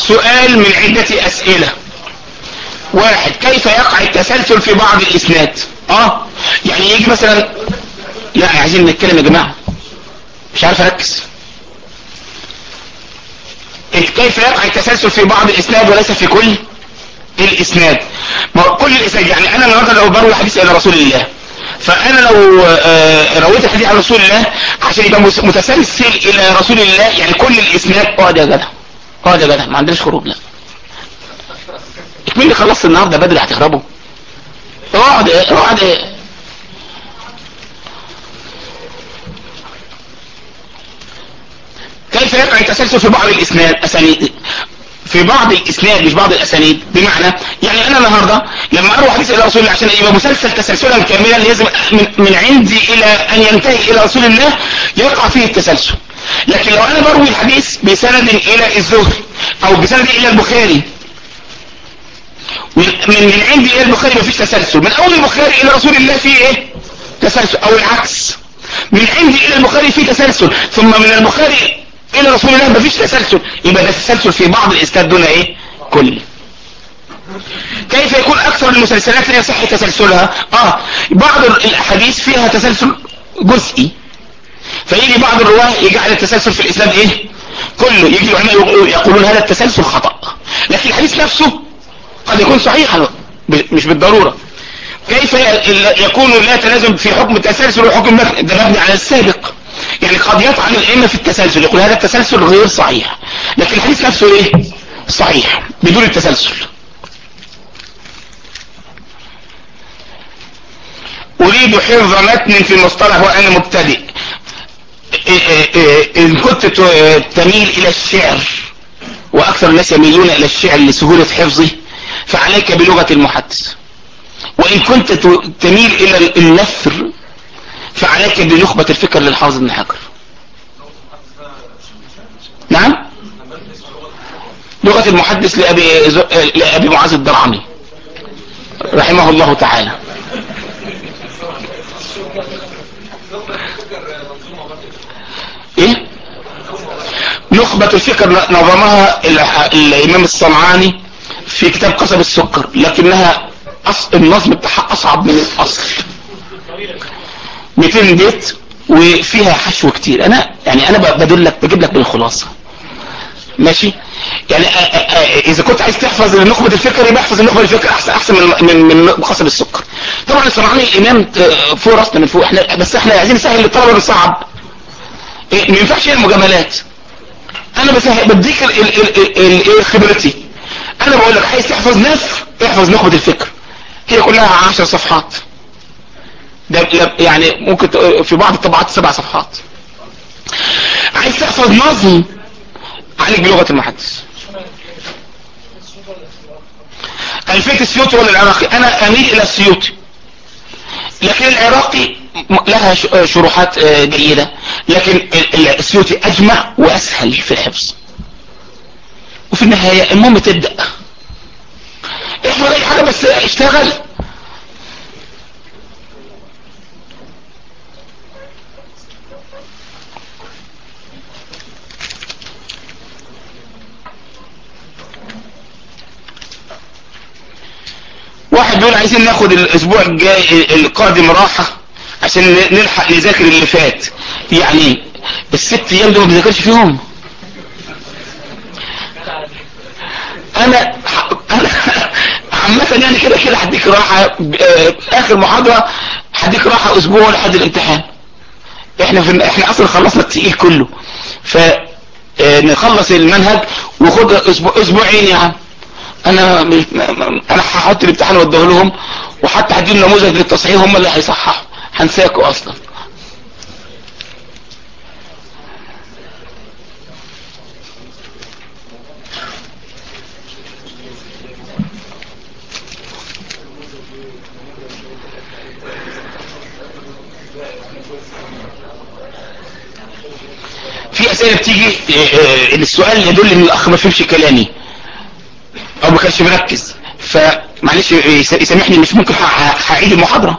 S1: سؤال من عدة اسئلة واحد كيف يقع التسلسل في بعض الاسناد اه يعني يجي مثلا لا عايزين نتكلم يا جماعة مش عارف اركز كيف يقع التسلسل في بعض الاسناد وليس في كل الاسناد ما كل الاسناد يعني انا النهارده لو بروي حديث الى رسول الله فانا لو رويت الحديث عن رسول الله عشان يبقى متسلسل الى رسول الله يعني كل الاسناد اقعد يا جدع اقعد يا جدع ما عندناش خروج لا مين اللي خلصت النهارده بدري هتهربوا اقعد اقعد كيف يقع التسلسل في بعض الاسناد اسانيد في بعض الاسناد مش بعض الاسانيد بمعنى يعني انا النهارده لما اروح حديث الى رسول الله عشان يبقى مسلسل تسلسلا كاملا لازم من, من عندي الى ان ينتهي الى رسول الله يقع فيه التسلسل لكن لو انا بروي الحديث بسند الى الزهري او بسند الى البخاري من, من عندي الى البخاري مفيش تسلسل من اول البخاري الى رسول الله فيه ايه تسلسل او العكس من عندي الى البخاري فيه تسلسل ثم من البخاري الى رسول الله مفيش تسلسل يبقى ده تسلسل في بعض الاسناد دون ايه كل كيف يكون اكثر المسلسلات لا يصح تسلسلها اه بعض الاحاديث فيها تسلسل جزئي فيجي بعض الرواه يجعل التسلسل في الاسناد ايه كله يجي العلماء يقولون هذا التسلسل خطأ لكن الحديث نفسه قد يكون صحيحا مش بالضرورة كيف يكون لا تلازم في حكم التسلسل وحكم ده مبني على السابق يعني قد يطعن الائمه في التسلسل يقول هذا التسلسل غير صحيح لكن الحديث نفسه ايه صحيح بدون التسلسل اريد حفظ متن في المصطلح وانا مبتدئ ان كنت تميل الى الشعر واكثر الناس يميلون الى الشعر لسهولة حفظه فعليك بلغة المحدث وان كنت تميل الى النثر فعليك بنخبة الفكر للحافظ ابن حجر نعم لغة المحدث لأبي, ز... لأبي معاذ الدرعمي رحمه الله تعالى ايه نخبة الفكر نظمها الامام الصنعاني في كتاب قصب السكر لكنها أص... النظم بتاعها اصعب من الاصل 200 بيت وفيها حشو كتير انا يعني انا بدل لك بجيب لك بالخلاصه ماشي يعني أ أ أ اذا كنت عايز تحفظ نخبة الفكر يبقى احفظ النخبة الفكر احسن احسن من من من قصب السكر طبعا الصنعاني الامام فوق راسنا من فوق احنا بس احنا عايزين نسهل للطلبه بنصعب إيه ما ينفعش المجاملات انا بسهل بديك ايه خبرتي انا بقول لك عايز تحفظ نف احفظ نخبة الفكر هي كلها 10 صفحات ده يعني ممكن في بعض الطبعات سبع صفحات عايز تحفظ نظم عليك بلغة المحدث الفيت السيوطي ولا العراقي انا اميل الى السيوطي لكن العراقي لها شروحات جيدة لكن السيوطي اجمع واسهل في الحفظ وفي النهاية المهم تبدأ احفظ اي حاجة بس اشتغل واحد بيقول عايزين ناخد الاسبوع الجاي القادم راحة عشان نلحق نذاكر اللي فات يعني الست ايام دول ما بنذاكرش فيهم انا انا عامة يعني كده كده هديك راحة اخر محاضرة هديك راحة اسبوع لحد الامتحان احنا في احنا اصلا خلصنا التقيل كله ف نخلص المنهج وخد اسبوع اسبوعين يا عم انا مش انا هحط الامتحان واديه لهم وحتى هديهم نموذج للتصحيح هم اللي هيصححوا هنساكوا اصلا في اسئله بتيجي السؤال يدل ان الاخ ما فهمش كلامي او ما كانش مركز فمعلش يسامحني مش ممكن هعيد المحاضرة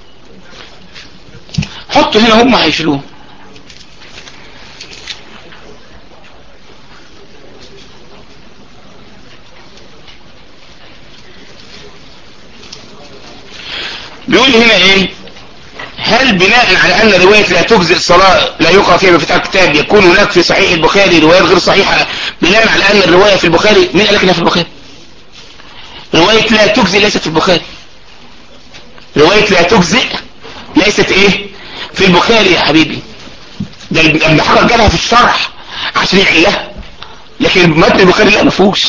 S1: حطوا هنا هم هيشيلوه بيقول هنا ايه هل بناء على ان رواية لا تجزئ الصلاة لا يقرأ فيها بفتح الكتاب يكون هناك في صحيح البخاري روايات غير صحيحة بناء على ان الرواية في البخاري مين قال لك انها في البخاري رواية لا تجزئ ليست في البخاري رواية لا تجزئ ليست ايه في البخاري يا حبيبي ده ابن حجر جابها في الشرح عشان يحلها لكن متن البخاري لا مفهوش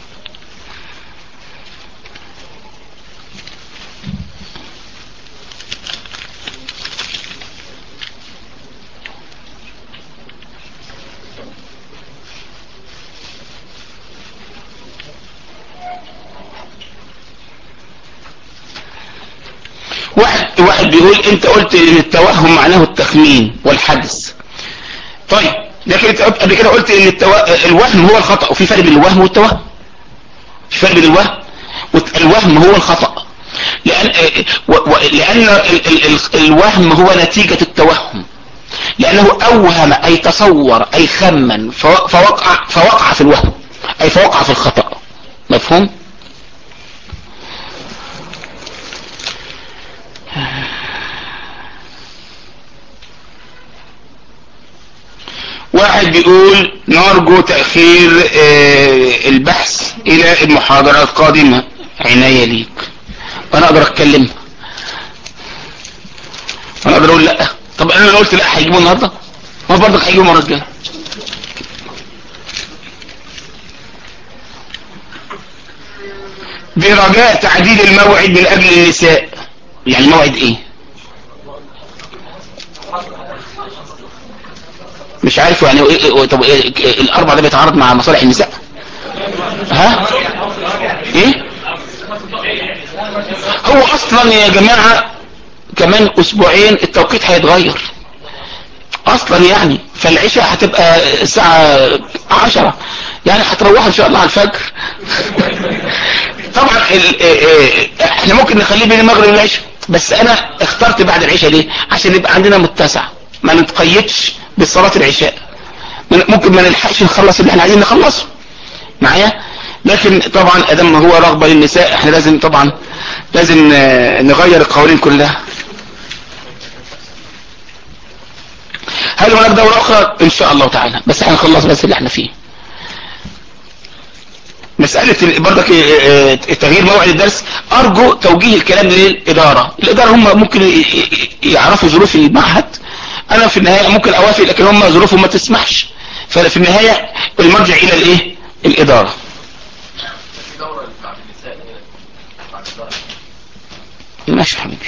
S1: واحد واحد بيقول انت قلت ان التوهم معناه التخمين والحدث طيب لكن انت قبل كده قلت ان التو... الوهم هو الخطأ وفي فرق بين الوهم والتوهم في فرق بين الوهم الوهم هو الخطأ لأن, و... و... لأن ال... ال... ال... الوهم هو نتيجة التوهم لأنه أوهم أي تصور أي خمن ف... فوقع فوقع في الوهم أي فوقع في الخطأ مفهوم؟ واحد بيقول نرجو تأخير اه البحث الى المحاضرة القادمة عناية ليك انا اقدر اتكلم انا اقدر اقول لا طب انا لو قلت لا هيجيبوا النهاردة ما برضك هيجيبوا المرة الجاية برجاء تعديل الموعد من اجل النساء يعني موعد ايه مش عارف يعني إيه طب إيه الاربع ده بيتعارض مع مصالح النساء ها ايه هو اصلا يا جماعة كمان اسبوعين التوقيت هيتغير اصلا يعني فالعشاء هتبقى الساعة عشرة يعني هتروحوا ان شاء الله على الفجر طبعا احنا ممكن نخليه بين المغرب والعشاء بس انا اخترت بعد العشاء ليه عشان يبقى عندنا متسع ما نتقيدش بصلاة العشاء ممكن ما نلحقش نخلص اللي احنا عايزين نخلصه معايا لكن طبعا ادم هو رغبة للنساء احنا لازم طبعا لازم نغير القوانين كلها هل هناك دورة اخرى ان شاء الله تعالى بس احنا نخلص بس اللي احنا فيه مسألة برضك تغيير موعد الدرس ارجو توجيه الكلام للادارة الادارة هم ممكن يعرفوا ظروف المعهد انا في النهاية ممكن اوافق لكن هم ظروفهم ما تسمحش ففي النهاية المرجع الى الايه الادارة ماشي حبيبي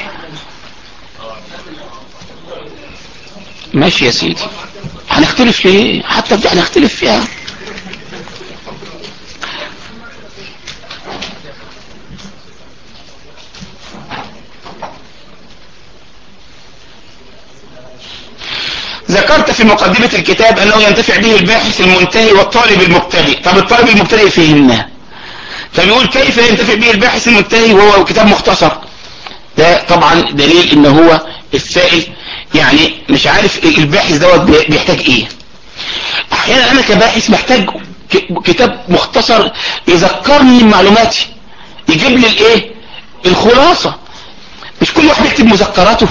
S1: ماشي يا سيدي هنختلف ليه حتى بدي هنختلف فيها ذكرت في مقدمة الكتاب انه ينتفع به الباحث المنتهي والطالب المبتدئ طب الطالب المبتدئ فهمناه فبيقول كيف ينتفع به الباحث المنتهي وهو كتاب مختصر ده طبعا دليل ان هو السائل يعني مش عارف الباحث دوت بيحتاج ايه احيانا انا كباحث محتاج كتاب مختصر يذكرني بمعلوماتي يجيب لي الايه الخلاصة مش كل واحد يكتب مذكراته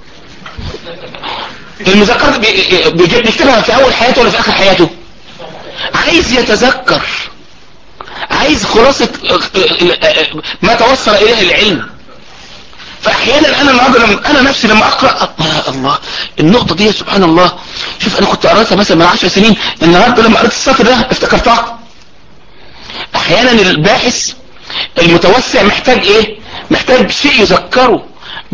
S1: المذكرات بيجيب يكتبها في اول حياته ولا في اخر حياته عايز يتذكر عايز خلاصة ما توصل اليه العلم فاحيانا انا النهارده لما انا نفسي لما اقرا الله النقطه دي سبحان الله شوف انا كنت قريتها مثلا من 10 سنين النهارده لما قريت السطر ده افتكرتها احيانا الباحث المتوسع محتاج ايه محتاج شيء يذكره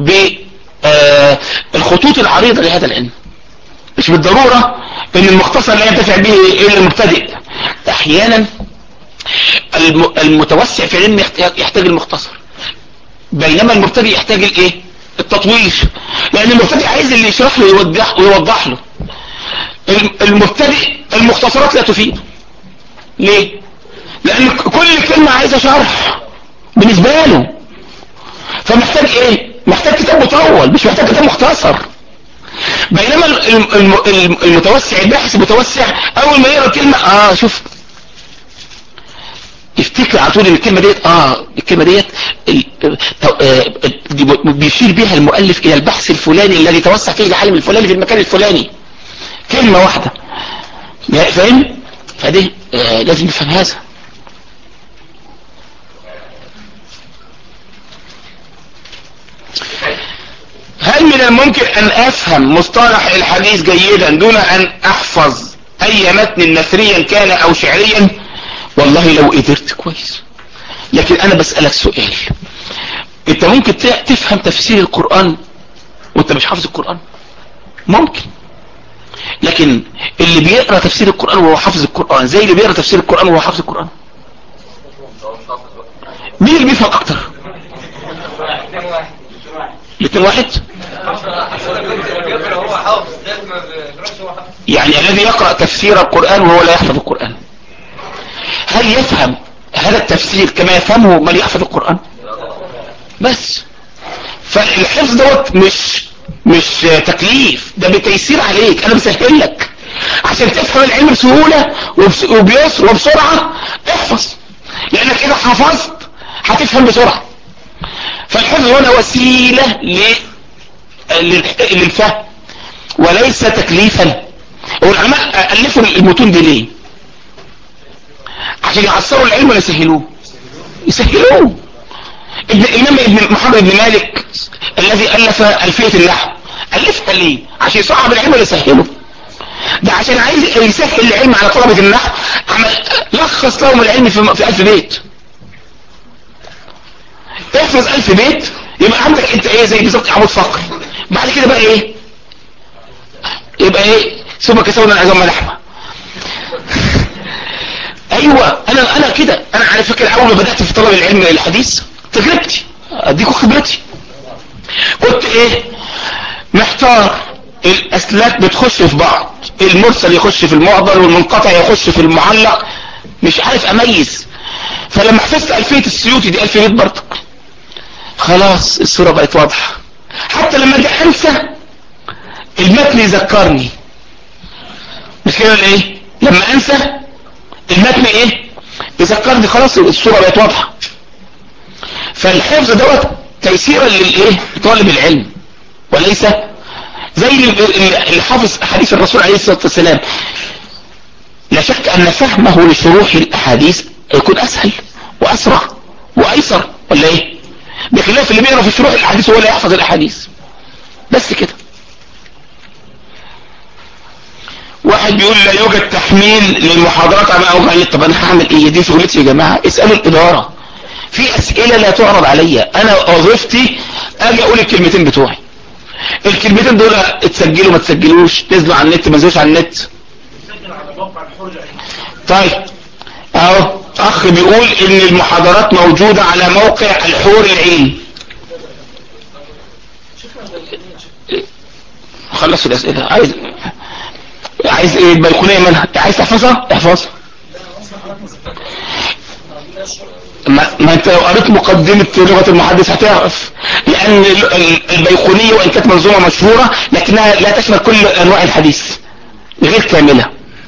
S1: بالخطوط العريضه لهذا العلم مش بالضروره ان المختصر لا ينتفع به الا المبتدئ احيانا المتوسع في العلم يحتاج المختصر بينما المبتدئ يحتاج الايه التطوير لان المبتدئ عايز اللي يشرح له ويوضح ويوضح له المبتدئ المختصرات لا تفيد ليه لان كل كلمة عايزة شرح بالنسبة له فمحتاج ايه محتاج كتاب مطول مش محتاج كتاب مختصر بينما المتوسع الباحث المتوسع اول ما يقرا كلمة اه شوف يفتكر على طول ان الكلمة ديت اه الكلمة ديت بيشير بها المؤلف الى البحث الفلاني الذي توسع فيه العالم الفلاني في المكان الفلاني كلمة واحدة فاهم فدي آه لازم نفهم هذا هل من الممكن ان افهم مصطلح الحديث جيدا دون ان احفظ اي متن نثريا كان او شعريا والله لو قدرت كويس لكن انا بسألك سؤال انت ممكن تفهم تفسير القرآن وانت مش حافظ القرآن ممكن لكن اللي بيقرأ تفسير القرآن وهو حافظ القرآن زي اللي بيقرأ تفسير القرآن وهو حافظ القرآن مين اللي بيفهم اكتر الاثنين واحد يعني الذي يقرأ تفسير القرآن وهو لا يحفظ القرآن هل يفهم هذا التفسير كما يفهمه من يحفظ القرآن بس فالحفظ دوت مش مش تكليف ده بتيسير عليك انا بسهل لك عشان تفهم العلم بسهولة وبيسر وبسرعة احفظ لانك اذا حفظت هتفهم بسرعة فالحفظ هنا وسيلة للفهم وليس تكليفا والعلماء ألفوا المتون دي ليه عشان يعصروا العلم ولا يسهلوه يسهلوه ابن الإمام ابن محمد بن مالك الذي ألف ألفية النحو ألفها ليه عشان يصعب العلم ولا يسهله ده عشان عايز يسهل العلم على طلبة النحو عمل لخص لهم العلم في, في ألف بيت احفظ ألف بيت يبقى عندك انت ايه زي بالظبط عمود فقر بعد كده بقى ايه يبقى ايه ثم كسونا العظام لحمه ايوه انا انا كده انا على فكره اول ما بدات في طلب العلم الحديث تجربتي اديكم خبرتي قلت ايه محتار الاسلاك بتخش في بعض المرسل يخش في المعضل والمنقطع يخش في المعلق مش عارف اميز فلما حفظت الفية السيوطي دي الفية برضك خلاص الصورة بقت واضحة حتى لما اجي انسى المتن يذكرني مش كده ولا ايه لما انسى المتن ايه يذكرني خلاص الصورة بقت واضحة فالحفظ دوت تيسيرا للايه لطالب العلم وليس زي اللي حافظ حديث الرسول عليه الصلاة والسلام لا شك ان فهمه لشروح الاحاديث يكون اسهل واسرع وايسر ولا ايه بخلاف اللي بيقرا في شروح الاحاديث ولا يحفظ الاحاديث بس كده واحد بيقول لا يوجد تحميل للمحاضرات على اوجه النت طب انا هعمل ايه دي شغلتي يا جماعه اسالوا الاداره في اسئله لا تعرض عليا انا وظيفتي اجي اقول الكلمتين بتوعي الكلمتين دول اتسجلوا ما تسجلوش نزلوا على النت ما نزلوش على النت طيب اهو اخ بيقول ان المحاضرات موجودة على موقع الحور العين خلص الاسئلة عايز عايز ايه البلكونية منها عايز تحفظها احفظها ما, ما انت لو قريت مقدمة لغة المحدث هتعرف لان البيقونية وان كانت منظومة مشهورة لكنها لا تشمل كل انواع الحديث غير كاملة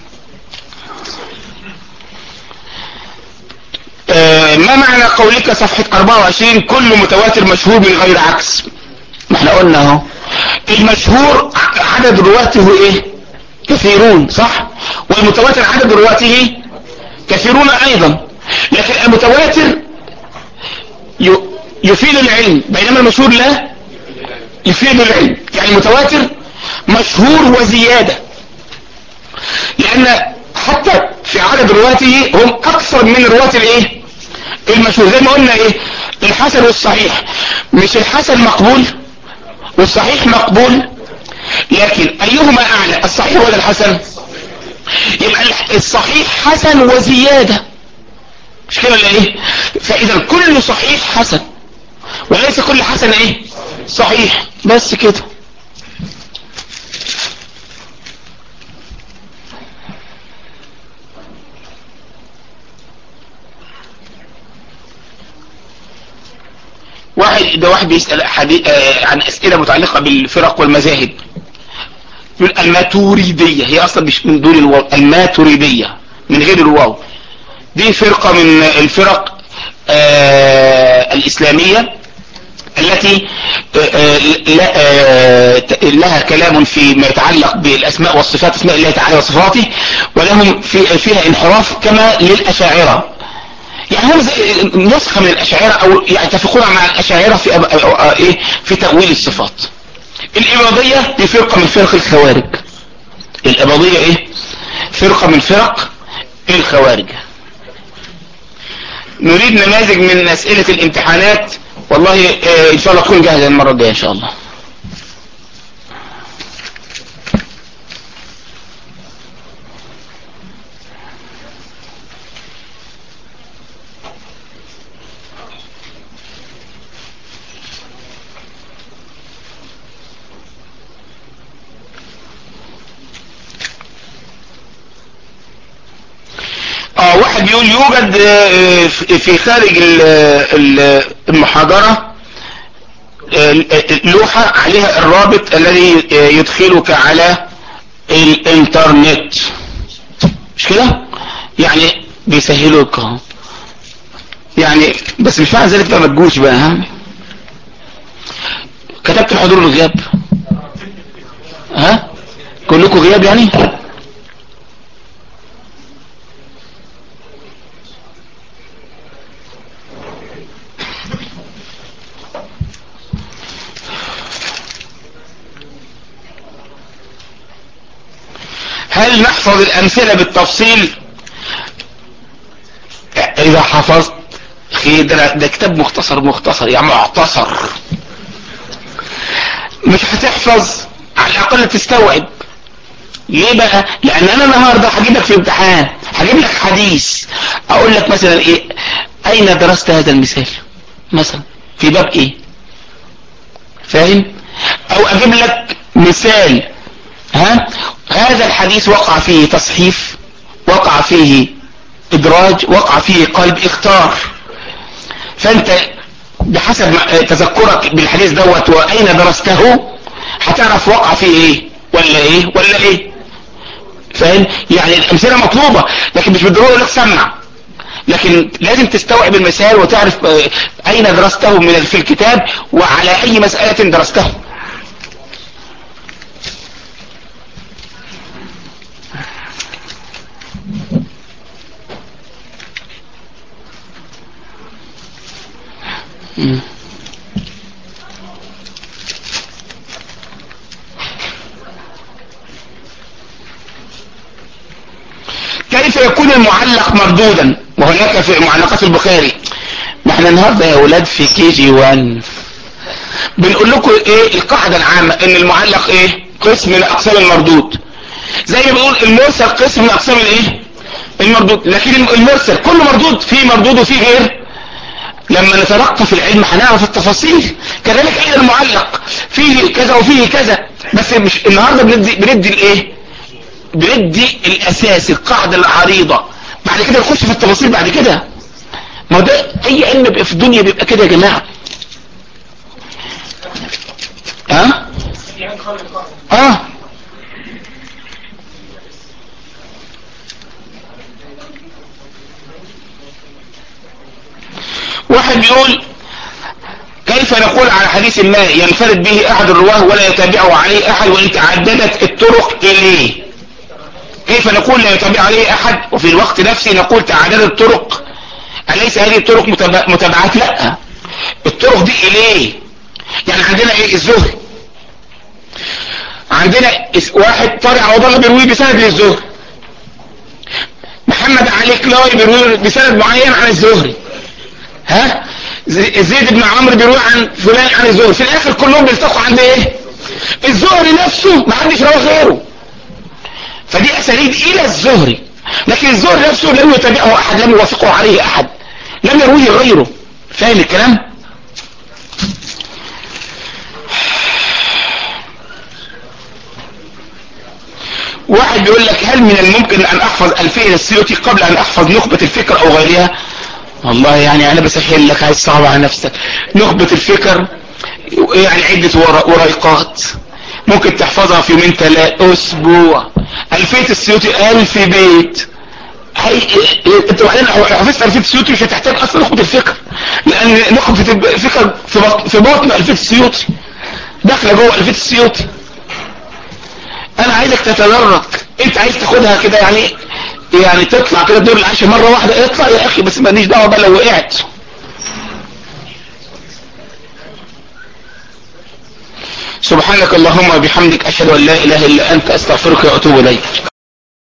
S1: آه ما معنى قولك صفحة 24 كل متواتر مشهور من غير عكس ما احنا قلنا اهو المشهور عدد رواته ايه كثيرون صح والمتواتر عدد رواته كثيرون ايضا لكن المتواتر يفيد العلم بينما المشهور لا يفيد العلم يعني المتواتر مشهور وزيادة لان حتى في عدد رواته هم اكثر من رواة الايه المشهور زي ما قلنا ايه الحسن والصحيح مش الحسن مقبول والصحيح مقبول لكن ايهما اعلى الصحيح ولا الحسن يبقى الصحيح حسن وزيادة مش كده ولا ايه فاذا كل صحيح حسن وليس كل حسن ايه صحيح بس كده واحد ده واحد بيسأل حديث آه عن اسئلة متعلقة بالفرق والمذاهب يقول الماتوريدية هي اصلا مش من دون الواو الماتوريدية من غير الواو دي فرقة من الفرق آه الاسلامية التي لها كلام فيما يتعلق بالاسماء والصفات اسماء الله تعالى وصفاته ولهم في فيها انحراف كما للاشاعرة يعني هم نسخة من الاشاعرة او يتفقون مع الاشاعرة في أو أو ايه في تأويل الصفات الاباضية دي فرقة من فرق الخوارج الاباضية ايه فرقة من فرق الخوارج نريد نماذج من اسئلة الامتحانات والله اه ان شاء الله تكون جاهزة المرة الجاية ان شاء الله اه واحد بيقول يوجد في خارج المحاضرة لوحة عليها الرابط الذي يدخلك على الانترنت مش كده يعني بيسهلوك يعني بس مش معنى ذلك بقى ما تجوش بقى ها كتبت الحضور والغياب ها كلكم غياب يعني هل نحفظ الامثلة بالتفصيل اذا حفظت خير ده, ده كتاب مختصر مختصر يعني معتصر مش هتحفظ على الاقل تستوعب ليه بقى لان انا النهاردة هجيب لك في امتحان هجيب لك حديث اقول لك مثلا ايه اين درست هذا المثال مثلا في باب ايه فاهم او اجيب لك مثال ها هذا الحديث وقع فيه تصحيف وقع فيه ادراج وقع فيه قلب اختار فانت بحسب تذكرك بالحديث دوت واين درسته هتعرف وقع فيه ايه ولا ايه ولا ايه فاهم يعني الامثله مطلوبه لكن مش بالضروره لك سمع لكن لازم تستوعب المثال وتعرف اين درسته من في الكتاب وعلى اي مسألة درسته كيف يكون المعلق مردودا وهناك في معلقات البخاري ما احنا النهارده يا ولاد في كي جي 1 بنقول لكم ايه القاعده العامه ان المعلق ايه قسم من اقسام المردود زي ما بنقول المرسل قسم من اقسام الايه المردود لكن المرسل كله مردود فيه مردود وفيه غير لما نترقى في العلم هنعرف التفاصيل كذلك ايضا المعلق فيه كذا وفيه كذا بس مش النهارده بندي بندي الايه بندي الاساس القاعده العريضه بعد كده نخش في التفاصيل بعد كده ما هو ده اي علم بيبقى في الدنيا بيبقى كده يا جماعه ها اه, آه. واحد بيقول كيف نقول على حديث ما ينفرد به احد الرواه ولا يتابعه عليه احد وان تعددت الطرق اليه كيف نقول لا يتابع عليه احد وفي الوقت نفسه نقول تعددت الطرق اليس هذه الطرق متابعات لا الطرق دي اليه يعني عندنا ايه الزهري عندنا واحد طارق عوض الله بيروي بسند للزهري محمد علي كلاي بيروي بسند معين عن الزهري ها زيد بن عمرو بيروي عن فلان عن الزهري في الاخر كلهم بيلتقوا عند ايه الزهري نفسه ما حدش رواه غيره فدي اساليب الى الزهري لكن الزهري نفسه لم يتابعه احد لم يوافقه عليه احد لم يرويه غيره فاهم الكلام واحد بيقول لك هل من الممكن ان احفظ الفين السيوطي قبل ان احفظ نخبة الفكر او غيرها والله يعني انا بسهل لك عايز صعب على نفسك نخبة الفكر يعني عدة ورقات ممكن تحفظها في يومين ثلاثة اسبوع الفيت السيوطي الف بيت هي... انت بعدين لو حفظت الفيه السيوطي مش هتحتاج اصلا نخبة الفكر لان نخبة الفكر في بطن, في بطن الفيه السيوطي داخله جوه الفيه السيوطي انا عايزك تتدرج انت عايز تاخدها كده يعني يعني تطلع كده الدور العاشر مرة واحدة اطلع يا اخي بس ماليش دعوة بقى لو وقعت سبحانك اللهم وبحمدك اشهد ان لا اله الا انت استغفرك واتوب اليك